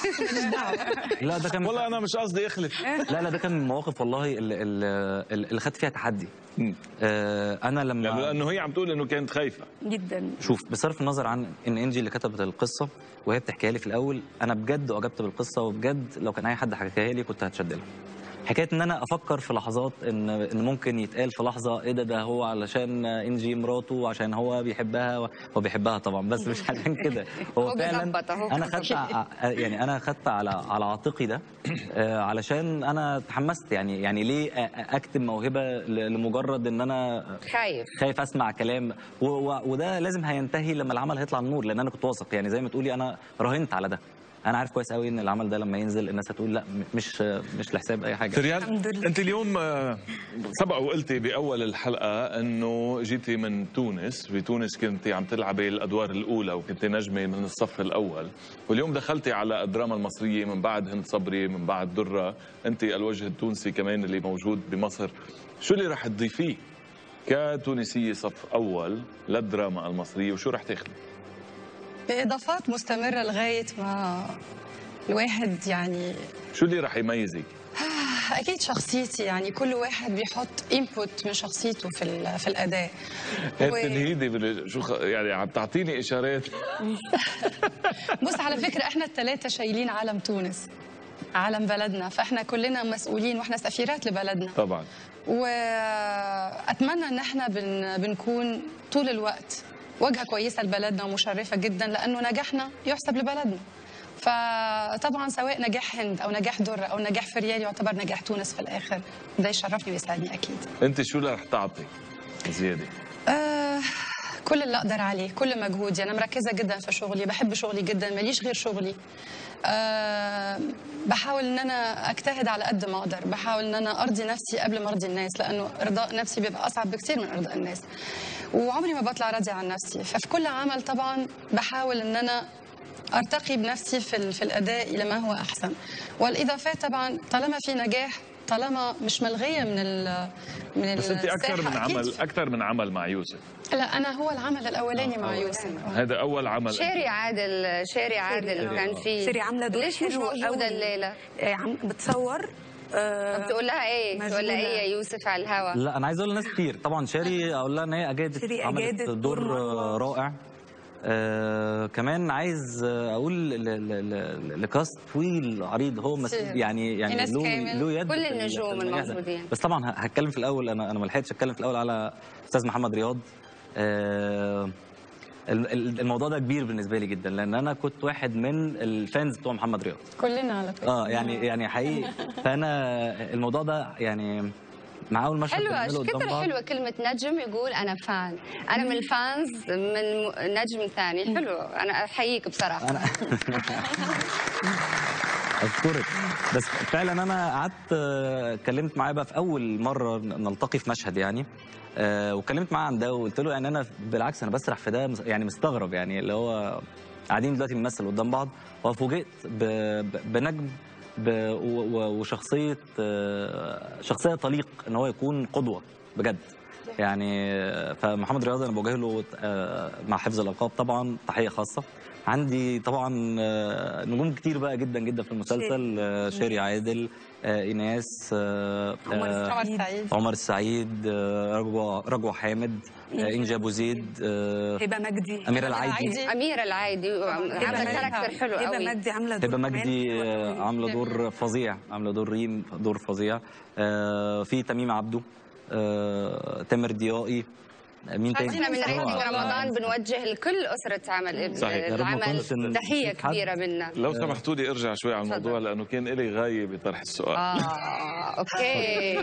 لا ده كان والله انا مش قصدي اخلف لا لا ده كان من المواقف والله اللي, اللي, اللي خدت فيها تحدي آه انا لما يعني لانه هي عم تقول انه كانت خايفه جدا شوف بصرف النظر عن ان انجي اللي كتبت القصه وهي بتحكيها لي في الاول انا بجد اعجبت بالقصه وبجد لو كان اي حد حكاها لي كنت هتشد لها حكايه ان انا افكر في لحظات ان ان ممكن يتقال في لحظه ايه ده ده هو علشان انجي مراته وعشان هو بيحبها هو بيحبها طبعا بس مش عشان كده هو هو فعلا بيظبط أهو. انا خدت ع- يعني انا خدت على على عاتقي ده آه، علشان انا تحمست يعني يعني ليه أ- أ- اكتب موهبه ل- لمجرد ان انا خايف خايف اسمع كلام و و وده لازم هينتهي لما العمل هيطلع النور لان انا كنت واثق يعني زي ما تقولي انا راهنت على ده انا عارف كويس قوي ان العمل ده لما ينزل الناس هتقول لا م- مش مش لحساب اي حاجه فريال الحمد لله. انت اليوم آه، سبق وقلتي باول الحلقه انه جيتي من تونس في تونس كنت عم تلعبي الادوار الاولى وكنت نجمه من الصف الاول واليوم دخلتي على الدراما المصريه من بعد هند صبري من بعد دره انت الوجه التونسي كمان اللي موجود بمصر شو اللي رح تضيفيه كتونسيه صف اول للدراما المصريه وشو رح تاخذي باضافات مستمره لغايه ما الواحد يعني شو اللي رح يميزك اكيد شخصيتي يعني كل واحد بيحط انبوت من شخصيته في ال- في الاداء و- التنهيدي بال- شو خ... يعني عم تعطيني اشارات بص على فكره احنا الثلاثه شايلين علم تونس علم بلدنا فاحنا كلنا مسؤولين واحنا سفيرات لبلدنا طبعا واتمنى ان احنا بن بنكون طول الوقت واجهه كويسه لبلدنا ومشرفه جدا لانه نجاحنا يحسب لبلدنا فطبعا سواء نجاح هند او نجاح دره او نجاح فريال يعتبر نجاح تونس في الاخر ده يشرفني ويسعدني اكيد انت شو اللي رح تعطي زياده آه كل اللي اقدر عليه كل مجهودي انا مركزه جدا في شغلي بحب شغلي جدا ماليش غير شغلي آه بحاول ان انا اجتهد على قد ما اقدر بحاول ان انا ارضي نفسي قبل ما ارضي الناس لانه ارضاء نفسي بيبقى اصعب بكثير من ارضاء الناس وعمري ما بطلع راضيه عن نفسي ففي كل عمل طبعا بحاول ان انا ارتقي بنفسي في ال- في الاداء الى ما هو احسن والاضافات طبعا طالما في نجاح طالما مش ملغيه من ال من بس انت اكثر الساحة من أكيد. عمل اكثر من عمل مع يوسف لا انا هو العمل الاولاني مع يوسف هذا اول عمل شيري عادل شيري عادل كان في شيري عامله دور ليش مش حلو موجوده قوي. الليله؟ آه، عم بتصور آه، بتقول لها ايه؟ تقول لها مشغولة. ايه يا يوسف على الهوا؟ لا انا عايز اقول لناس كتير طبعا شاري اقول لها ان هي اجادت شيري عملت أجادت دور دور مروة. رائع آه كمان عايز اقول ل- ل- ل- لكاست طويل عريض هو مس... كتير. يعني يعني إيناس له كامل. له يد كل في ال- النجوم في النجاح ده. الموجودين. بس طبعا ه- هتكلم في الاول انا انا ما لحقتش اتكلم في الاول على استاذ محمد رياض آه ال- ال- الموضوع ده كبير بالنسبه لي جدا لان انا كنت واحد من الفانز بتوع محمد رياض كلنا على فكره اه يعني يعني حقيقي فانا الموضوع ده يعني مع اول مشهد حلوة بنعمله ايش كثر قدام بعض. حلوة كلمة نجم يقول أنا فان أنا من الفانز من م- نجم ثاني حلو أنا أحييك بصراحة انا اشكرك بس فعلا انا قعدت آه، اتكلمت معاه بقى في اول مره نلتقي في مشهد يعني آه، واتكلمت معاه عن ده وقلت له يعني انا بالعكس انا بسرح في ده مس- يعني مستغرب يعني اللي هو قاعدين دلوقتي بنمثل قدام بعض وفوجئت ب- ب- بنجم ب- و- و- وشخصيه آه، شخصيه تليق ان هو يكون قدوه بجد يعني آه، فمحمد رياض انا بوجه له آه، مع حفظ الالقاب طبعا تحيه خاصه عندي طبعا آه، نجوم كتير بقى جدا جدا في المسلسل آه، شيري عادل آه، ايناس آه، عمر آه، عمر سعيد عمر السعيد آه، رجوة رجوة حامد آه، انجي ابو زيد آه، هبه مجدي اميره العايدي العايدي. أميرة العايدي عاملة هبة كاركتر حلو هبه قوي مجدي عامله دور هبه كمان مجدي حلو آه، قوي. عامله دور فظيع عامله دور ريم دور فظيع آه، في تميم عبده آه، تامر ضيائي آه، مين تاني احنا من ريتنج آه، رمضان بنوجه لكل أسرة عمل صحيح. يا رب ما العمل كنتش تحية نسيت حد. كبيرة منا لو سمحتوا لي ارجع شوي على الموضوع تفضل. لانه كان لي غايه بطرح السؤال آه أوكي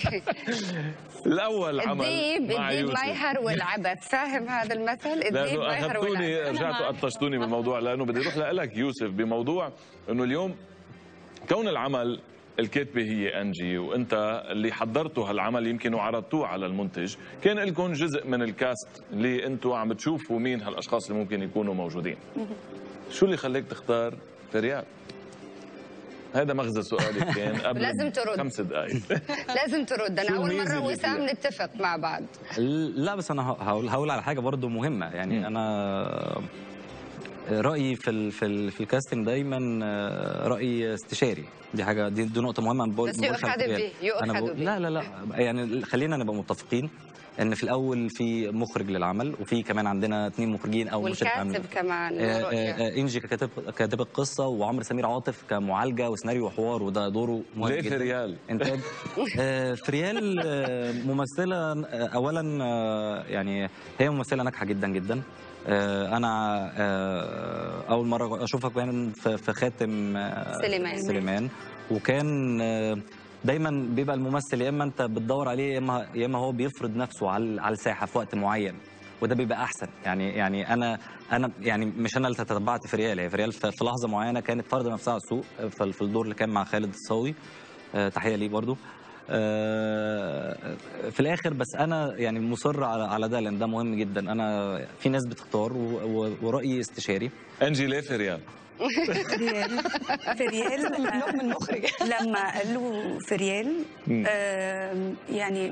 الاول عمل الديب مع الديب ما يوسف يهرول عبث فاهم هذا المثل الديب لانه ما يهرول اخذتوني عبث رجعتوا قطشتوني بالموضوع لانه بدي اروح لك يوسف بموضوع انه اليوم كون العمل الكاتبة هي انجي وانت اللي حضرتوا هالعمل يمكن وعرضتوه على المنتج كان لكم جزء من الكاست اللي انتم عم تشوفوا مين هالاشخاص اللي ممكن يكونوا موجودين شو اللي خليك تختار فريال هذا مغزى سؤالي كان قبل لازم ترد. خمس دقائق لازم ترد شو أنا أول الميزة مرة اللي وسام فيها؟ نتفق مع بعض لا بس انا ه- هقول هقول على حاجه برضو مهمه يعني مم. انا رايي في ال في ال في الكاستنج دايما آه، راي استشاري دي حاجه دي, دي نقطه مهمه أنا بقول- بس ما بقولش على يؤخذ فريال. به، يؤخذ أنا بقول- به. لا لا لا يعني خلينا نبقى متفقين ان في الاول في مخرج للعمل وفي كمان عندنا اثنين مخرجين او مشرف عمل. والكاتب كمان آه، رؤية. آه، آه، انجي ككاتب كاتب القصه وعمرو سمير عاطف كمعالجه وسيناريو وحوار وده دوره مهم ليه جدا فريال؟ انتاج آه، فريال آه، ممثله آه، اولا آه، يعني هي ممثله ناجحه جدا جدا آه، انا آه، اول مره اشوفها كمان في في خاتم آه، سليمان. سليمان وكان آه، دايما بيبقى الممثل يا اما انت بتدور عليه يا اما يا اما هو بيفرض نفسه على على الساحه في وقت معين وده بيبقى احسن يعني يعني انا انا يعني مش انا اللي تتبعت فريال هي فريال في في لحظه معينه كانت فرض نفسها على السوق في في الدور اللي كان مع خالد الصاوي آه، تحيه ليه برضو آه، في الاخر بس انا يعني مصر على على ده لان ده مهم جدا انا في ناس بتختار و- و- ورايي استشاري انجي ليه فريال؟ فريال فريال ممنوع من مخرج لما قال له فريال مم. آم، يعني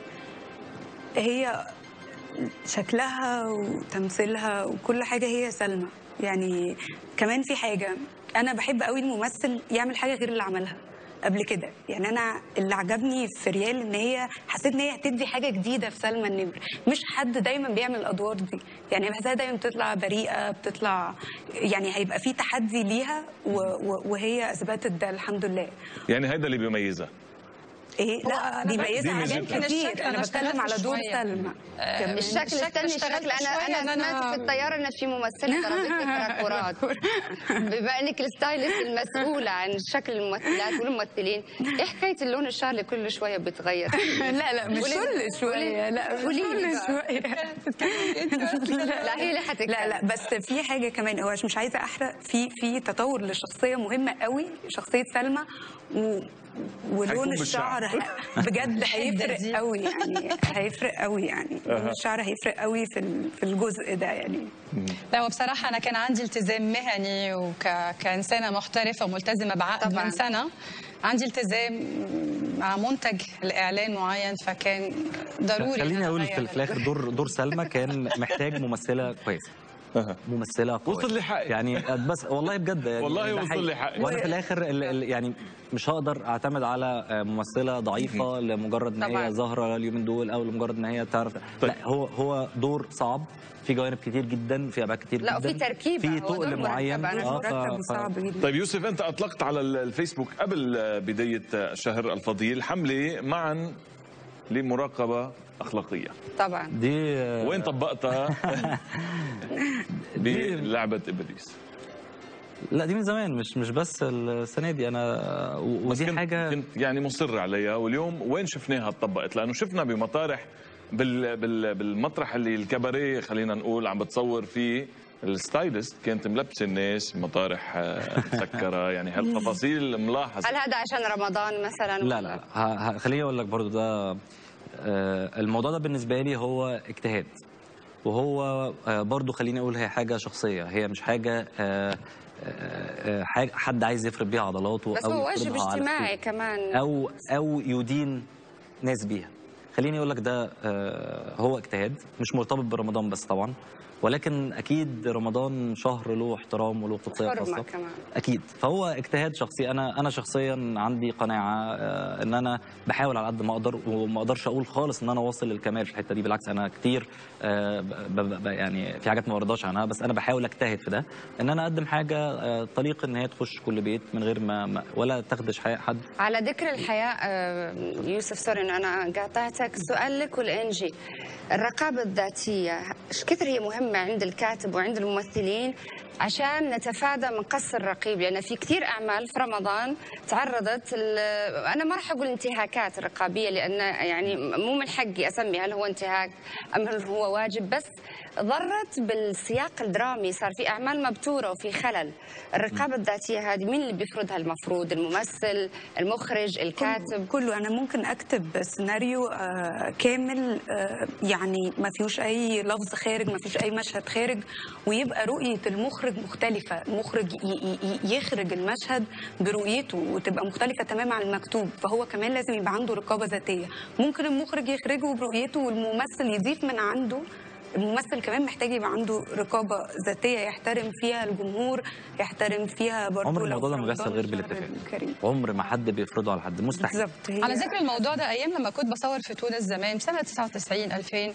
هي شكلها وتمثيلها وكل حاجة هي سلمى يعني كمان في حاجة أنا بحب قوي الممثل يعمل حاجة غير اللي عملها قبل كده يعني انا اللي عجبني في ريال ان هي حسيت ان هي هتدي حاجه جديده في سلمى النمر مش حد دايما بيعمل الادوار دي يعني بحسها دايما بتطلع بريئه بتطلع يعني هيبقى في تحدي ليها و- و- وهي اثبتت ده الحمد لله يعني هيدا اللي بيميزها ايه لا دي ميزه دي حاجات ميزتها. كتير الشكل انا أنا بتكلم اشتغلت على دور شوية. سلمى كمان. الشكل الشكل استني اشتغلت الشكل انا شوية انا إن سمعت أنا- في الطياره ان في ممثله ضربت تراكورات بما انك الستايلست المسؤوله عن شكل الممثلات والممثلين ايه حكايه اللون الشعري كل شويه بيتغير لا لا مش قولي- كل شويه لا مش قولي لي كل بقى. شويه لا هي اللي حتتكلم لا لا بس في حاجه كمان هو مش عايزه احرق في في تطور للشخصيه مهمه قوي شخصيه سلمى و ولون هيكون الشعر بالشعر. ه- بجد الحدة هيفرق دي. قوي يعني هيفرق قوي يعني لون أها. الشعر هيفرق قوي في ال- في الجزء ده يعني لا وبصراحة أنا كان عندي التزام مهني وكإنسانة محترفة وملتزمة بعقد طبعاً. من سنة عندي التزام مع منتج الإعلان معين فكان ضروري إن خليني أنا اقول أغير في, في الاخر دور دور سلمى كان محتاج ممثله كويسه أها. ممثله قوية. وصل لي حقي. يعني بس والله بجد يعني والله ده وصل حقيقي. لي حقي. وانا في الاخر ال- ال- يعني مش هقدر اعتمد على آه، ممثله ضعيفه لمجرد ان طبعاً. هي ظاهره اليومين دول او لمجرد ان هي تعرف طيب. لا هو هو دور صعب في جوانب كتير جدا في ابعاد كتير لا، جدا وفي تركيبة، في هو دور تقل معين مركب، أنا آه، ف- مرتب ف- وصعب جدا طيب يوسف انت اطلقت على الفيسبوك قبل بدايه الشهر الفضيل حمله معا لمراقبه اخلاقيه طبعا دي آه، وين طبقتها بلعبه ابليس لا دي من زمان مش مش بس السنه دي انا و- بس ودي كنت حاجه كنت يعني مصر عليها واليوم وين شفناها اتطبقت لانه شفنا بمطارح بال بال بالمطرح اللي الكباريه خلينا نقول عم بتصور فيه الستايلست كانت ملبسه الناس مطارح آه، مسكره يعني هالتفاصيل ملاحظه هل هذا عشان رمضان مثلا لا لا لا ه- ه- خليني اقول لك برضو ده آه، الموضوع ده بالنسبه لي هو اجتهاد وهو آه، برضو خليني اقول هي حاجه شخصيه هي مش حاجه آه، آه، آه، حاجه حد عايز يفرض بيها عضلاته بس او هو واجب يفرضها على اجتماعي السوق. كمان او او يدين ناس بيها خليني اقول لك ده آه، هو اجتهاد مش مرتبط برمضان بس طبعا ولكن اكيد رمضان شهر له احترام وله قدسيه حرمة خاصه كمان. اكيد فهو اجتهاد شخصي انا انا شخصيا عندي قناعه آه، ان انا بحاول على قد ما اقدر وما اقدرش اقول خالص ان انا واصل للكمال في الحته دي بالعكس انا كتير آه، ب- ب- ب- يعني في حاجات ما برضاش عنها بس انا بحاول اجتهد في ده ان انا اقدم حاجه آه، طليق ان هي تخش كل بيت من غير ما ما- ولا تخدش حق حد على ذكر الحياة آه، يوسف سوري انه انا قاطعتك سؤال لك والانجي الرقابة الذاتية ايش كثر هي مهمة عند الكاتب وعند الممثلين عشان نتفادى من قص الرقيب لان في كثير اعمال في رمضان تعرضت ل- انا ما راح اقول انتهاكات رقابيه لان يعني مو من حقي اسمي هل هو انتهاك ام هل هو واجب بس ضرت بالسياق الدرامي صار في اعمال مبتوره وفي خلل الرقابه الذاتيه هذه مين اللي بيفرضها المفروض الممثل المخرج الكاتب كله انا ممكن اكتب سيناريو آه، كامل آه، يعني ما فيهوش اي لفظ خارج ما فيهوش اي مشهد خارج ويبقى رؤيه المخرج مختلفه المخرج ي- ي- ي- يخرج المشهد برؤيته وتبقى مختلفه تماما عن المكتوب فهو كمان لازم يبقى عنده رقابه ذاتيه ممكن المخرج يخرجه برؤيته والممثل يضيف من عنده الممثل كمان محتاج يبقى عنده رقابه ذاتيه يحترم فيها الجمهور يحترم فيها برضه عمر لو الموضوع ده في ما بيحصل رمضان غير شهر بالاتفاق الكريم. عمر ما حد بيفرضه على حد مستحيل بالظبط هي- على ذكر الموضوع ده ايام لما كنت بصور في تونس زمان سنه 99 2000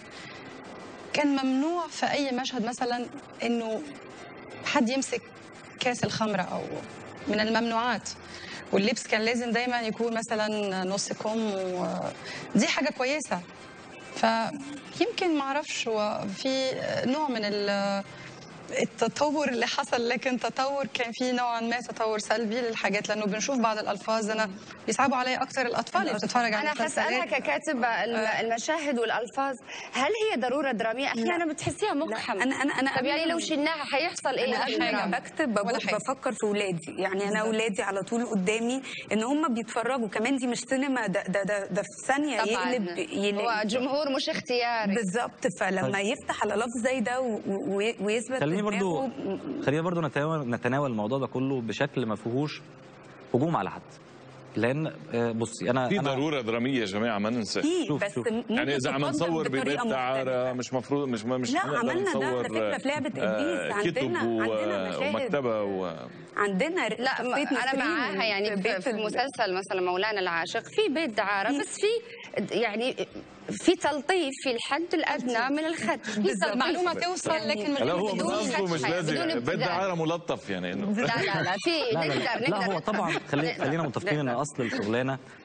كان ممنوع في اي مشهد مثلا انه حد يمسك كاس الخمره او من الممنوعات واللبس كان لازم دايما يكون مثلا نص كم ودي حاجه كويسه فيمكن ما اعرفش هو في نوع من ال- التطور اللي حصل لكن تطور كان في نوعا ما تطور سلبي للحاجات لانه بنشوف بعض الالفاظ انا بيصعبوا علي اكثر الاطفال اللي بتتفرج على انا المسلسلات. حسألها ككاتبة الم- المشاهد والالفاظ هل هي ضروره دراميه احيانا بتحسيها مقحمه لا، أنا- أنا- أنا طب يعني قبل- لو شلناها حيحصل ايه انا قبل بالدراما؟ ما بكتب بب- ولا حاجة. بفكر في ولادي يعني انا اولادي على طول قدامي ان هم بيتفرجوا كمان دي مش سينما ده ده ده, ده في ثانيه طبعاً. يقلب يقلب هو جمهور مش اختياري بالظبط فلما يفتح على لفظ زي ده و- و- ويثبت خليني في برضو دماغه، خلينا برضو نتناول, نتناول الموضوع ده كله بشكل ما فيهوش هجوم على حد لان آه، بصي انا في أنا ضروره دراميه يا جماعه ما ننسى في شوف- بس شوف. ممكن يعني اذا عم تفضل نصور ببيت بطريقة دعاره مختلفة. مش مفروض مش مش لا، حنقدر عملنا ده على نصور، فكرة في لعبة آه، إبليس. كتب عندنا- و- عندنا مشاهد. ومكتبه و... عندنا لا شخصية ما- انا نسرين معاها يعني في, بيت في ال- المسلسل مثلا مولانا العاشق في بيت دعاره في- بس في يعني في تلطيف في الحد الادنى من الخد في تلطيف. المعلومه توصل لكن من لا غير هو بدون من قصده مش فتحة، لازم بدون بيت ابتذال. دعاره ملطف يعني انه لا لا لا في لا لا, نقدر لا, نقدر لا هو نفهم. طبعا خلي نقدر- خلينا متفقين ان نقدر. اصل الشغلانه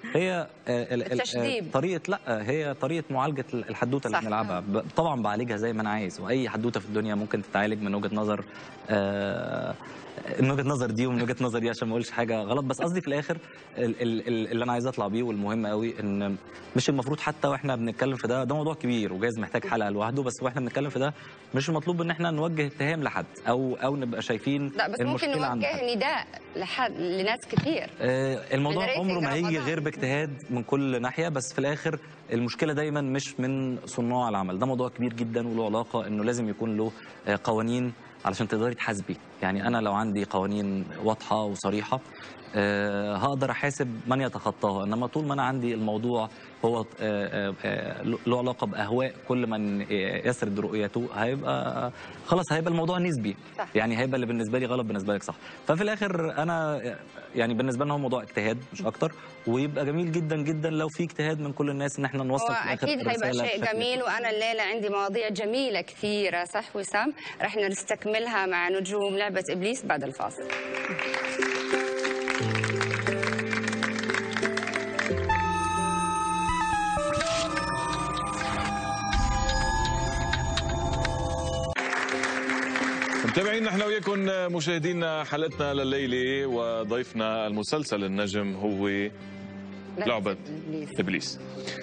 هي آه، ال- ال- التشديد. آه، طريقه لا هي طريقه معالجه الحدوته اللي صح. بنلعبها ب- طبعا بعالجها زي ما انا عايز واي حدوته في الدنيا ممكن تتعالج من وجهه نظر آه، من وجهه نظر دي ومن وجهه نظر دي عشان ما اقولش حاجه غلط بس قصدي في الاخر ال- ال- ال- اللي انا عايز اطلع بيه والمهم قوي ان مش المفروض حتى واحنا بنتكلم في ده ده موضوع كبير وجايز محتاج حلقه لوحده بس واحنا بنتكلم في ده مش المطلوب ان احنا نوجه اتهام لحد او او نبقى شايفين لا بس ممكن المشكله عند حد. نوجه نداء لحد لناس كثير آه، الموضوع من عمره ما ريتنج هيجي رمضان. غير باجتهاد من كل ناحيه بس في الاخر المشكله دايما مش من صناع العمل ده موضوع كبير جدا وله علاقه انه لازم يكون له آه، قوانين علشان تقدري تحاسبي يعني انا لو عندي قوانين واضحه وصريحه آه، هقدر احاسب من يتخطاها انما طول ما انا عندي الموضوع هو آه، آه، آه، له علاقه باهواء كل من يسرد رؤيته هيبقى خلاص هيبقى الموضوع نسبي صح. يعني هيبقى اللي بالنسبه لي غلط بالنسبه لك صح ففي الاخر انا يعني بالنسبه لنا هو موضوع اجتهاد مش اكتر ويبقى جميل جدا جدا لو في اجتهاد من كل الناس ان احنا نوصل هو في الاخر اكيد هيبقى رسالة شيء بشكل جميل وانا الليله عندي مواضيع جميله كثيره صح وسام رح نستكملها مع نجوم لعبه ابليس بعد الفاصل متابعين نحن وياكم مشاهدينا حلقتنا لليله وضيفنا المسلسل النجم هو لعبة إبليس. ابليس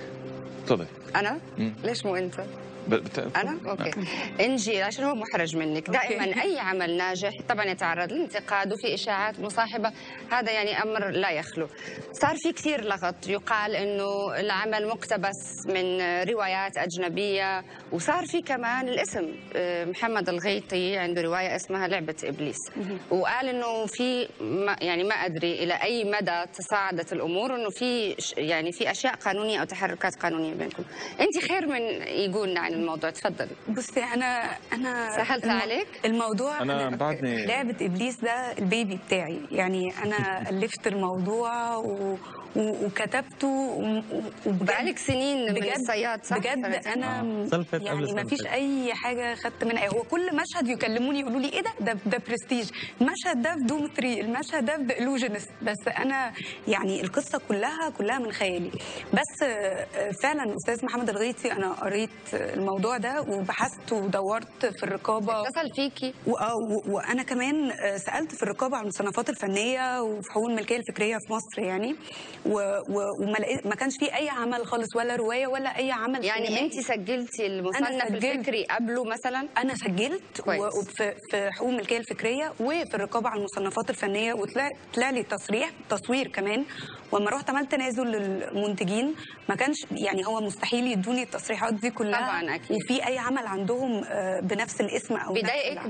تفضلي انا مم. ليش مو انت ب- بت- انا اوكي انجي عشان هو محرج منك دائما اي عمل ناجح طبعا يتعرض للانتقاد وفي اشاعات مصاحبه هذا يعني امر لا يخلو صار في كثير لغط يقال انه العمل مقتبس من روايات اجنبيه وصار في كمان الاسم آه، محمد الغيطي عنده روايه اسمها لعبه ابليس وقال انه في ما يعني ما ادري الى اي مدى تصاعدت الامور انه في ش- يعني في اشياء قانونيه او تحركات قانونيه بينكم انت خير من يقولنا عن الموضوع تفضلي بصي انا انا سهلت الم- عليك؟ الموضوع أنا بعدني- لعبه ابليس ده البيبي بتاعي يعني انا الفت الموضوع و... و... وكتبته و... وبجد بقالك سنين من بجد الصياد صح؟ بجد سنتين؟ انا آه. سلفت قبل يعني ما سلفت. فيش اي حاجه خدت منها هو كل مشهد يكلموني يقولوا لي ايه ده ده ده برستيج المشهد ده في دوم 3 المشهد ده في ذا illusionist بس انا يعني القصه كلها كلها من خيالي بس آه، فعلا استاذ محمد الغيطي انا قريت الموضوع ده وبحثت ودورت في الرقابه اتصل فيكي وآه، و- وانا كمان آه، سالت في الرقابه على المصنفات الفنيه وفي حقوق الملكيه الفكريه في مصر يعني و- و- وما لقيت ما كانش في اي عمل خالص ولا روايه ولا اي عمل يعني سينمائي. انت سجلتي المصنف سجلت. الفكري قبله مثلا انا سجلت كويس. و- وفي في حقوق الملكيه الفكريه وفي الرقابه على المصنفات الفنيه وطلع طلع لي تصريح تصوير كمان ولما رحت عملت تنازل للمنتجين ما كانش يعني هو مستحيل يدوني التصريحات دي كلها طبعاً أكيد. وفي اي عمل عندهم آه، بنفس الاسم او نفس بضايقك العمل.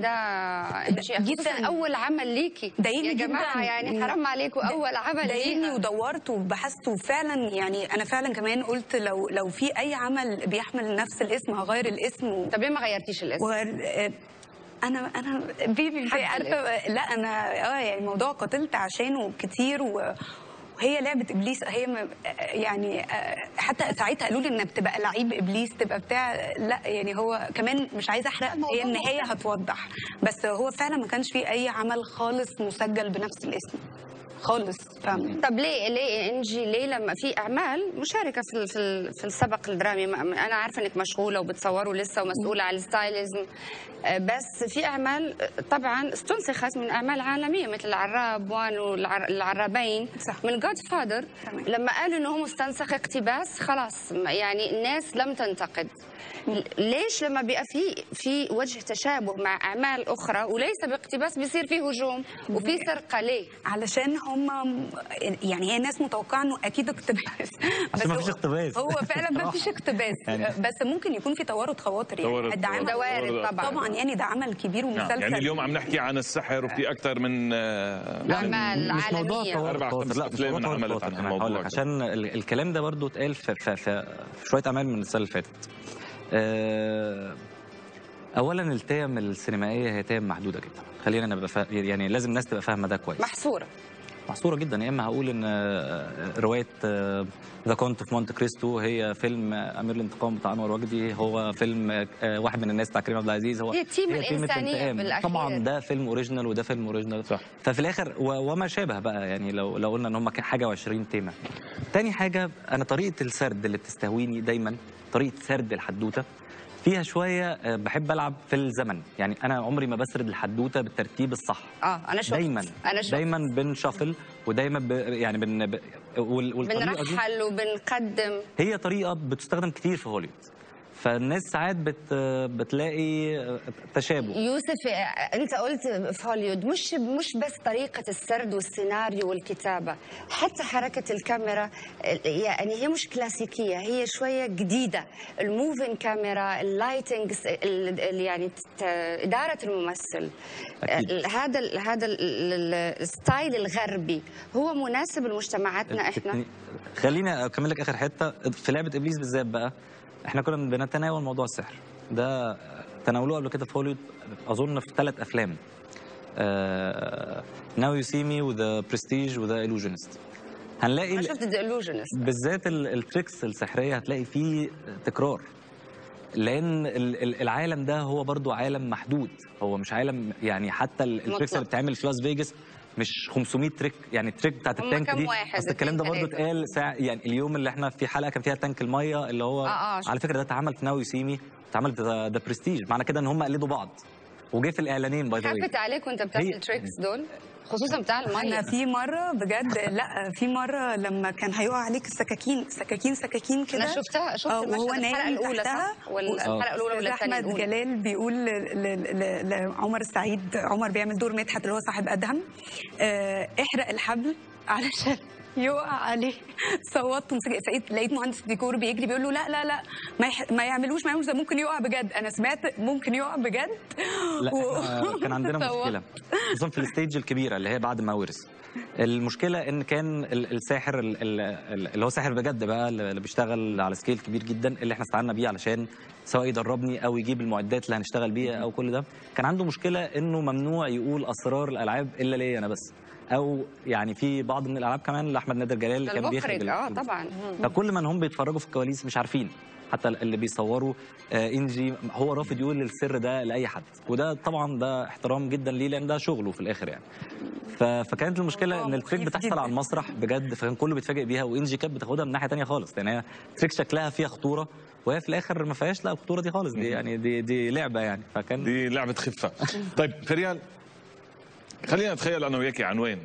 ده شيء جداً. خصوصا اول عمل ليكي ضايقني يا جماعه جداً. يعني حرام عليكم اول عمل ضايقني ليها. ودورت وبحثت وفعلا يعني انا فعلا كمان قلت لو لو في اي عمل بيحمل نفس الاسم هغير الاسم و... طب ليه ما غيرتيش الاسم؟ وغير آه، انا انا بيبي حتى عارفه لا انا اه يعني الموضوع قاتلت عشانه كتير و وهي لعبة إبليس هي م- يعني آه، حتى ساعتها قالوا لي إنها بتبقى لعيب إبليس تبقى بتاع لا يعني هو كمان مش عايزة أحرق هي النهاية هتوضح بس هو فعلا ما كانش فيه أي عمل خالص مسجل بنفس الاسم خالص فاهمة طب ليه ليه انجي ليه لما في اعمال مشاركه في ال- في ال- في السبق الدرامي ما- انا عارفه انك مشغوله وبتصوروا لسه ومسؤوله على الستايلزم آه، بس في اعمال آه، طبعا استنسخت من اعمال عالميه مثل العراب وان والعرابين صح. من جود فادر تمام. لما قالوا انه هو مستنسخ اقتباس خلاص ما- يعني الناس لم تنتقد ليش لما بيبقى في في وجه تشابه مع اعمال اخرى وليس باقتباس بيصير في هجوم وفي سرقه ليه؟ علشان هم يعني هي الناس متوقعه انه اكيد اقتباس بس ما فيش هو- اقتباس. هو فعلا ما فيش اقتباس يعني- بس ممكن يكون في توارد خواطر يعني توارد- ده عمل ده وارد توارد طبعا طبعا يعني ده عمل كبير نعم. ومسلسل يعني اليوم عم نحكي عن السحر وفي اكثر من آه، من- اعمال مش موضوع عالميه توارد أربع خواطر، خمس لا مش أفلام موضوع توارد انعملت خواطر. عن أنا هقول الموضوع لك عشان ال- الكلام ده برضو اتقال في, في, في, في شويه اعمال من السنه اللي فاتت آه، اولا التيم السينمائيه هي تيم محدوده جدا خلينا نبقى فا... يعني لازم الناس تبقى فاهمه ده كويس محصوره محصوره جدا يا اما هقول ان آه، روايه ذا كونت في مونte كريستو هي فيلم آه، امير الانتقام بتاع انور وجدي هو فيلم آه، واحد من الناس بتاع كريم عبد العزيز هو هي تيم هي الإنسانية الانتقام. بالأخير. طبعا ده فيلم اوريجينال وده فيلم اوريجينال صح ففي الاخر و- وما شابه بقى يعني لو لو قلنا ان هم حاجه و20 تيمه تاني حاجه انا طريقه السرد اللي بتستهويني دايما طريقه سرد الحدوته فيها شويه آه، بحب العب في الزمن يعني انا عمري ما بسرد الحدوته بالترتيب الصح اه انا شفت دايما انا شفت دايما بنشفل ودايما ب... يعني بن... ب... وال... والطريقه دي بنرحل وبنقدم هي طريقه بتستخدم كتير في هوليوود فالناس ساعات بت... بتلاقي تشابه يوسف آه، انت قلت في هوليوود مش مش بس طريقه السرد والسيناريو والكتابه حتى حركه الكاميرا آه، يعني هي مش كلاسيكيه هي شويه جديده الموفين كاميرا اللايتنج ال- ال- يعني ت- اداره الممثل أكيد. آه، هذا ال- هذا ال- ال- الستايل الغربي هو مناسب لمجتمعاتنا احنا التكني- خليني اكمل لك اخر حته في لعبه ابليس بالذات بقى احنا كنا بنتناول موضوع السحر ده تناولوه قبل كده في هوليوود اظن في ثلاث افلام ناو يو سي مي وذا برستيج وذا illusionist هنلاقي انا شفت ذا illusionist بالذات ال- التريكس السحريه هتلاقي فيه تكرار لان ال- ال- العالم ده هو برضو عالم محدود هو مش عالم يعني حتى ال- التريكس مطلق. اللي بتتعمل في لاس فيجاس مش 500 تريك يعني التريك بتاعت هم التانك كام دي واحد؟ اصل الكلام ده اتنين، برضو تلاتة. اتقال ساعة يعني اليوم اللي احنا في حلقه كان فيها تانك الميه اللي هو آه، آه، شفت. على فكره ده اتعمل في ناو يسيمي اتعمل في ذا برستيج معنى كده ان هم قلدوا بعض وجه في الاعلانين باي ذا خفت عليك وانت بتعمل هي- التريكس دول خصوصا بتاع الميه انا في مره بجد لا في مره لما كان هيقع عليك السكاكين سكاكين سكاكين كده انا شفتها شفت آه، المشهد وهو الحلقه نايم الاولى تحتها صح ولا الحلقه الاولى ولا أستاذ الثانيه احمد الاولى جلال بيقول ل- ل- ل- لعمر السعيد عمر بيعمل دور مدحت اللي هو صاحب ادهم آه، احرق الحبل علشان يقع عليه صوتت ومسك- فقيت لقيت مهندس ديكور بيجري بيقول له لا لا لا ما, يح... ما يعملوش ما يعملوش ده ممكن يقع بجد انا سمعت ممكن يقع بجد لا و- احنا كان عندنا صوت. مشكله خصوصا في الستيج الكبيره اللي هي بعد ما ورث المشكله ان كان ال- الساحر ال- ال- اللي هو ساحر بجد بقى اللي بيشتغل على سكيل كبير جدا اللي احنا استعنا بيه علشان سواء يدربني او يجيب المعدات اللي هنشتغل بيها او كل ده كان عنده مشكله انه ممنوع يقول اسرار الالعاب الا ليا انا بس او يعني في بعض من الالعاب كمان لاحمد نادر جلال اللي كان بيخرج المخرج اه ال- طبعا فكل من هم بيتفرجوا في الكواليس مش عارفين حتى اللي بيصوروا آه، انجي هو رافض يقول السر ده لاي حد وده طبعا ده احترام جدا ليه لان ده شغله في الاخر يعني ف- فكانت المشكله ان التريك مخيف بتحصل جداً. على المسرح بجد فكان كله بيتفاجئ بيها وانجي كانت بتاخدها من ناحيه تانية خالص لان هي تريك شكلها فيها خطوره وهي في الاخر ما فيهاش لا الخطوره دي خالص دي يعني دي دي لعبه يعني فكان دي لعبه خفه طيب فريال خلينا نتخيل انا وياكي عنوان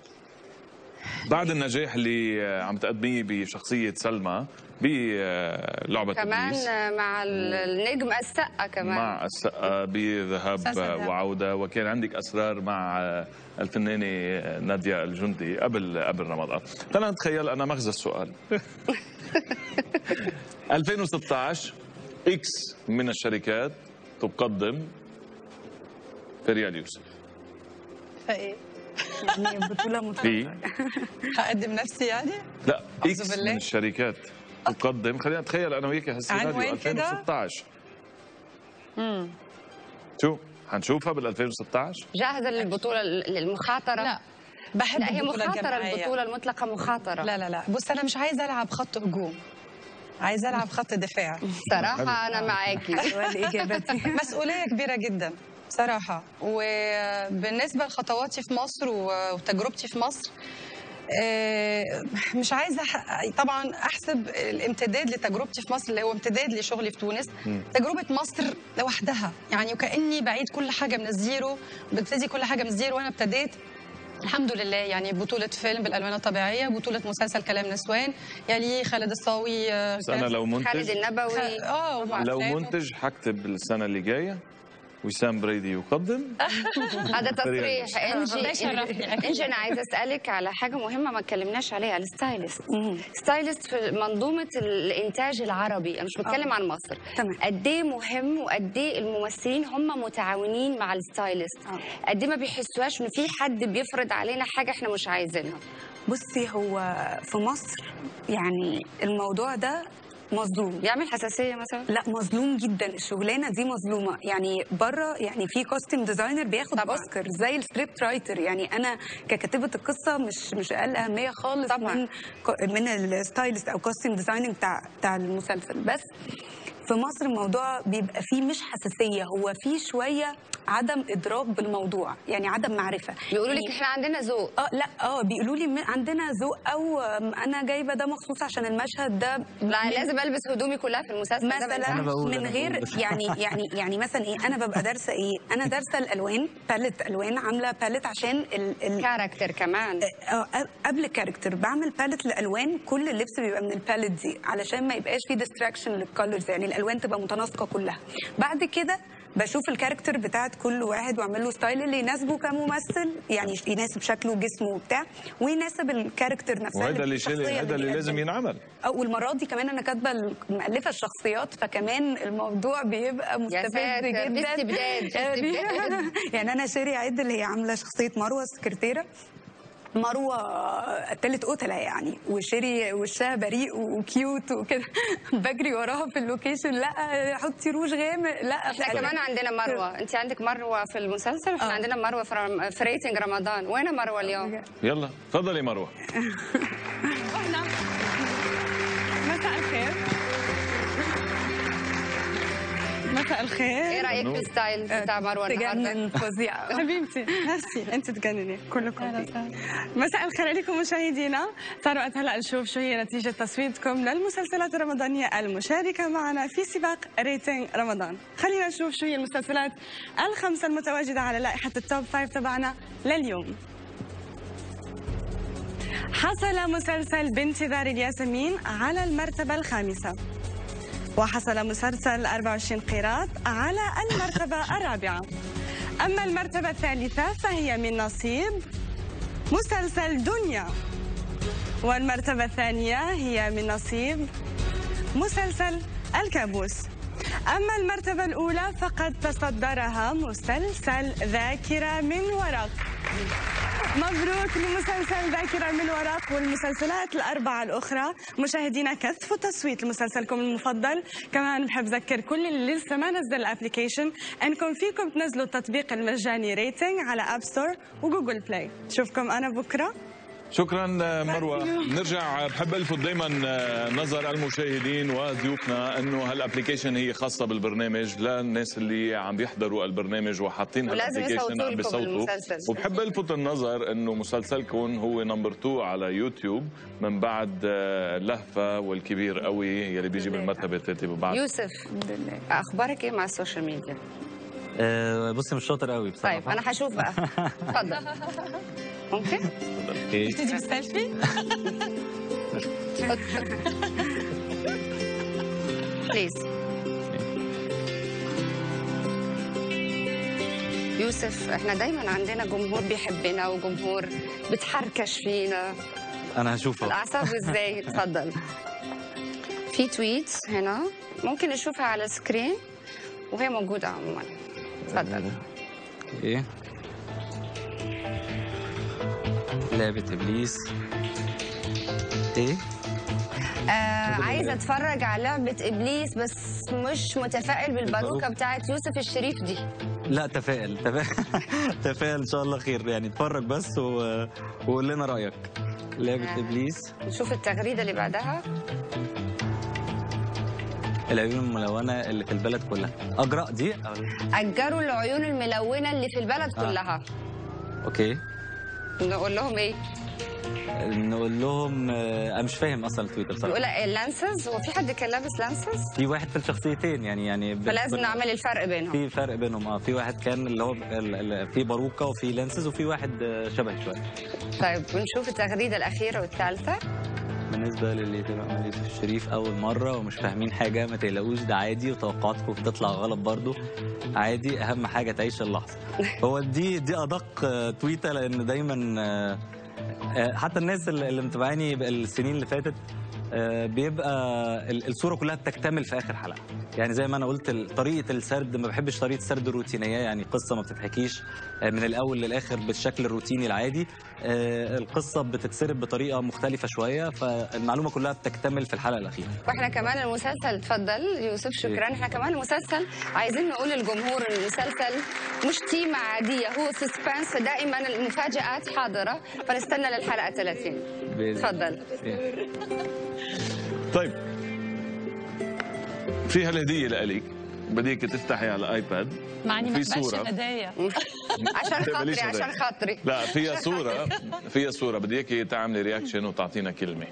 بعد النجاح اللي آه، عم تقدميه بشخصيه سلمى بلعبه كمان إبليس. آه، مع ال- النجم السقا كمان مع السقا بذهب مسلسل ذهب. وعودة وكان عندك أسرار مع الفنانة نادية الجندي قبل قبل رمضان خلينا نتخيل أنا مغزى السؤال 2016 إكس من الشركات تقدم فريال يوسف فايه يعني بطوله في هقدم نفسي يعني لا أعوذ إكس بالله. من الشركات تقدم خلينا نتخيل أنا وياك هالسيناريو عنوان كده؟ 2016 امم شو حنشوفها بال 2016 جاهزه للبطوله ال- المخاطره لا بحب لا هي البطولة مخاطره الجماعية. البطوله المطلقه مخاطره لا لا لا بص انا مش عايزه العب خط هجوم عايزه العب خط دفاع صراحه انا معاكي مسؤوليه كبيره جدا صراحه وبالنسبه لخطواتي في مصر و- وتجربتي في مصر آه، مش عايزه أح- طبعا احسب الامتداد لتجربتي في مصر اللي هو امتداد لشغلي في تونس تجربه مصر لوحدها يعني وكاني بعيد كل حاجه من الزيرو ببتدي كل حاجه من الزيرو وانا ابتديت الحمد لله يعني بطولة فيلم بالألوان الطبيعية بطولة مسلسل كلام نسوان يلي خالد الصاوي آه، بس أنا كان- لو منتج- خالد النبوي. خ- اه لو وأفلامه. منتج حكتب السنة اللي جاية وسام بريدي يقدم هذا تصريح انجي ده يشرفني أكيد. انجي انا عايزه اسالك على حاجه مهمه ما اتكلمناش عليها الستايلست ستايلست في منظومه الانتاج العربي انا مش بتكلم عن مصر تمام. قد ايه مهم وقد ايه الممثلين هم متعاونين مع الستايلست قد ايه ما بيحسوهاش ان في حد بيفرض علينا حاجه احنا مش عايزينها بصي هو في مصر يعني الموضوع ده مظلوم يعمل حساسيه مثلا لا مظلوم جدا الشغلانه دي مظلومه يعني بره يعني في كوستيم ديزاينر بياخد طبعاً. اوسكار زي السكريبت رايتر يعني انا ككاتبه القصه مش مش اقل اهميه خالص طبعاً. من كو- من الستايلست او كوستيم ديزايننج بتاع بتاع المسلسل بس في مصر الموضوع بيبقى فيه مش حساسيه هو فيه شويه عدم ادراك بالموضوع يعني عدم معرفه بيقولوا لك يعني- احنا عندنا ذوق اه لا اه بيقولوا لي م- عندنا ذوق او آم، انا جايبه ده مخصوص عشان المشهد ده لا من- لازم البس هدومي كلها في المسلسل ده ما مثلا ينفعش. بقول، من أنا غير بقول بس. يعني يعني يعني مثلا ايه انا ببقى دارسه ايه انا دارسه الالوان باليت الوان عامله باليت عشان ال ال كاركتر كمان آه، قبل الكاركتر بعمل باليت للالوان كل اللبس بيبقى من الباليت دي علشان ما يبقاش فيه ديستراكشن للكالرز يعني الالوان تبقى متناسقه كلها بعد كده بشوف الكاركتر بتاعت كل واحد واعمل له ستايل اللي يناسبه كممثل يعني يناسب شكله وجسمه وبتاع ويناسب الكاركتر نفسها وهذا اللي الشخصية شيء هذا اللي بيقدمها. لازم ينعمل أو والمرات دي كمان انا كاتبه مؤلفه الشخصيات فكمان الموضوع بيبقى مستفز ساتر، جدا في استبداد، في يعني, استبداد. يعني انا شيري عيد اللي هي عامله شخصيه مروه السكرتيره مروه قتلت قتله يعني وشيري وشها بريء وكيوت وكده بجري وراها في اللوكيشن لا حطي روج غامق لا احنا فعلا. كمان عندنا مروه انت عندك مروه في المسلسل واحنا آه. عندنا مروه في, رم... في ريتنج رمضان وين مروه اليوم يلا تفضلي مروه مساء الخير مساء الخير ايه رايك في الستايل بتاع مروه النهارده تجنن فظيعه حبيبتي ميرسي انت تجنني كلكم مساء الخير عليكم مشاهدينا صار وقت هلا نشوف شو هي نتيجه تصويتكم للمسلسلات الرمضانيه المشاركه معنا في سباق ريتنج رمضان خلينا نشوف شو هي المسلسلات الخمسه المتواجده على لائحه التوب فايف تبعنا لليوم حصل مسلسل بانتظار الياسمين على المرتبة الخامسة وحصل مسلسل 24 قيراط على المرتبة الرابعة أما المرتبة الثالثة فهي من نصيب مسلسل دنيا والمرتبة الثانية هي من نصيب مسلسل الكابوس أما المرتبة الأولى فقد تصدرها مسلسل ذاكرة من ورق مبروك لمسلسل ذاكرة من ورق والمسلسلات الأربعة الأخرى مشاهدينا كثفوا تصويت لمسلسلكم المفضل كمان بحب أذكر كل اللي لسه ما نزل الابليكيشن أنكم فيكم تنزلوا التطبيق المجاني ريتنج على أب ستور وجوجل بلاي شوفكم أنا بكرة شكرا مروه نرجع بحب الفت دائما نظر المشاهدين وضيوفنا انه هالابلكيشن هي خاصه بالبرنامج للناس اللي عم بيحضروا البرنامج وحاطين ولازم هالابلكيشن يصوتوا عم لكم بيصوتوا بالمسلسل. وبحب الفت النظر انه مسلسلكم هو نمبر 2 على يوتيوب من بعد آه، لهفه والكبير قوي يلي بيجي بالمرتبه الثالثه بعد يوسف اخبارك ايه مع السوشيال ميديا آه، بصي مش شاطر قوي بصراحه طيب انا هشوف بقى اتفضل ممكن اوكي تيجي بالسيلفي بليز يوسف احنا دايما عندنا جمهور بيحبنا وجمهور بتحركش فينا انا هشوفها الاعصاب ازاي اتفضل في تويت هنا ممكن نشوفها على السكرين وهي موجوده عموما اتفضل ايه لعبة ابليس ايه آه عايزه اتفرج على لعبه ابليس بس مش متفائل بالباروكه بتاعت يوسف الشريف دي لا تفائل تفائل تفائل ان شاء الله خير يعني اتفرج بس و... وقول لنا رايك لعبة آه. ابليس نشوف التغريده اللي بعدها العيون الملونة اللي في البلد كلها اجراء دي أو- اجروا العيون الملونه اللي في البلد آه. كلها اوكي نقول لهم ايه نقول لهم آه، انا مش فاهم اصلا التويتر بيقول بصراحه اللانسز هو في حد كان لابس لانسز في واحد في الشخصيتين يعني يعني ب- فلازم ب- نعمل الفرق بينهم في فرق بينهم اه في واحد كان اللي هو ال- ال- في باروكه وفي لانسز وفي واحد آه، شبه شويه طيب ونشوف التغريده الاخيره والثالثه بالنسبه للي تبقى مع يوسف الشريف اول مره ومش فاهمين حاجه ما تقلقوش ده عادي وتوقعاتكم بتطلع غلط برضو عادي اهم حاجه تعيش اللحظه هو دي دي ادق آه، تويته لان دايما آه، آه، حتى الناس اللي اللي متابعاني السنين اللي فاتت آه، بيبقى ال- الصوره كلها بتكتمل في اخر حلقه يعني زي ما انا قلت ال- طريقه السرد ما بحبش طريقه السرد الروتينيه يعني قصه ما بتتحكيش آه، من الاول للاخر بالشكل الروتيني العادي آه، القصه بتتسرد بطريقه مختلفه شويه فالمعلومه كلها بتكتمل في الحلقه الاخيره واحنا كمان المسلسل تفضل يوسف شكرا احنا كمان المسلسل عايزين نقول للجمهور ان المسلسل مش تيمة عادية هو سسبنس دائما المفاجآت حاضرة فنستنى للحلقة 30 بإذن تفضل طيب في هالهديه لك بديك تفتحي على الايباد معني ما في تبقاش صورة. الهدايا عشان خاطري بليش عشان هدايا. خاطري لا فيها صورة فيها صورة بدي اياكي تعملي رياكشن وتعطينا كلمة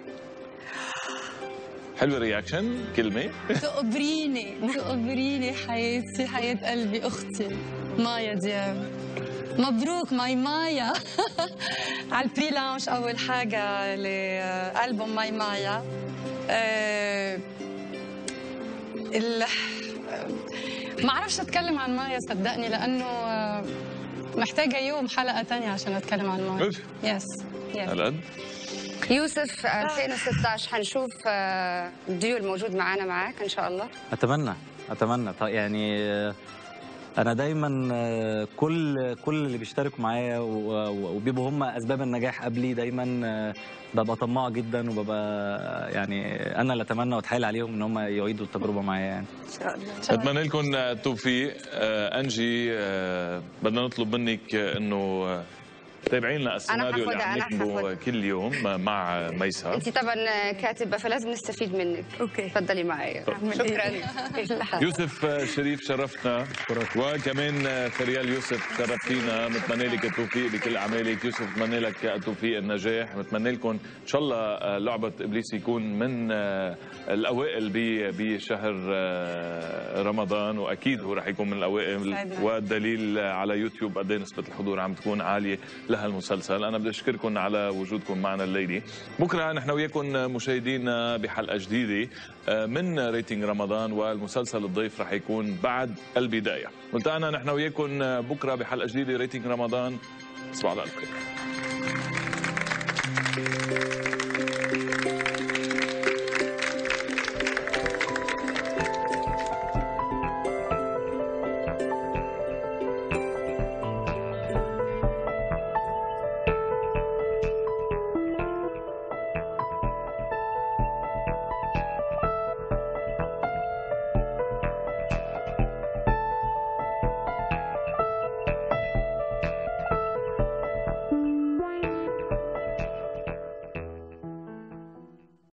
حلو الرياكشن كلمة تقبريني تقبريني حياتي حياة قلبي أختي مايا دياب مبروك ماي مايا على البري لانش أول حاجة لألبوم ماي مايا آه، ال... ما أعرفش أتكلم عن مايا صدقني لأنه آه، محتاجة يوم حلقة تانية عشان أتكلم عن مايا أوف. يس يس هالقد يوسف 2016 حنشوف آه، الديو الموجود معنا معاك ان شاء الله اتمنى اتمنى ط- يعني آه، انا دايما آه، كل كل اللي بيشتركوا معايا و- و- وبيبقوا هم اسباب النجاح قبلي دايما آه، ببقى طماع جدا وببقى آه، يعني انا اللي اتمنى واتحايل عليهم ان هم يعيدوا التجربه معايا يعني ان شاء الله اتمنى لكم التوفيق آه، انجي آه، بدنا نطلب منك آه، انه آه، تابعين لنا السيناريو اللي حاخدها، عم أنا نكتبه حاخدها. كل يوم مع ميسا انت طبعا كاتبه فلازم نستفيد منك اوكي تفضلي معي شكرا يوسف آه، شريف شرفتنا وكمان آه، فريال يوسف شرفتينا بتمنى لك التوفيق بكل اعمالك يوسف بتمنى لك التوفيق النجاح بتمنى لكم ان شاء الله آه، لعبه ابليس يكون من آه، الاوائل ب- بشهر آه، رمضان واكيد هو رح يكون من الاوائل سعدنا. والدليل على يوتيوب قد إيه نسبه الحضور عم تكون عاليه لهالمسلسل انا بدي اشكركم على وجودكم معنا الليله بكره نحن وياكم مشاهدينا بحلقه جديده آه، من ريتنج رمضان والمسلسل الضيف رح يكون بعد البدايه ملتقانا نحن وياكم بكره بحلقه جديده ريتنج رمضان تصبحوا على الف خير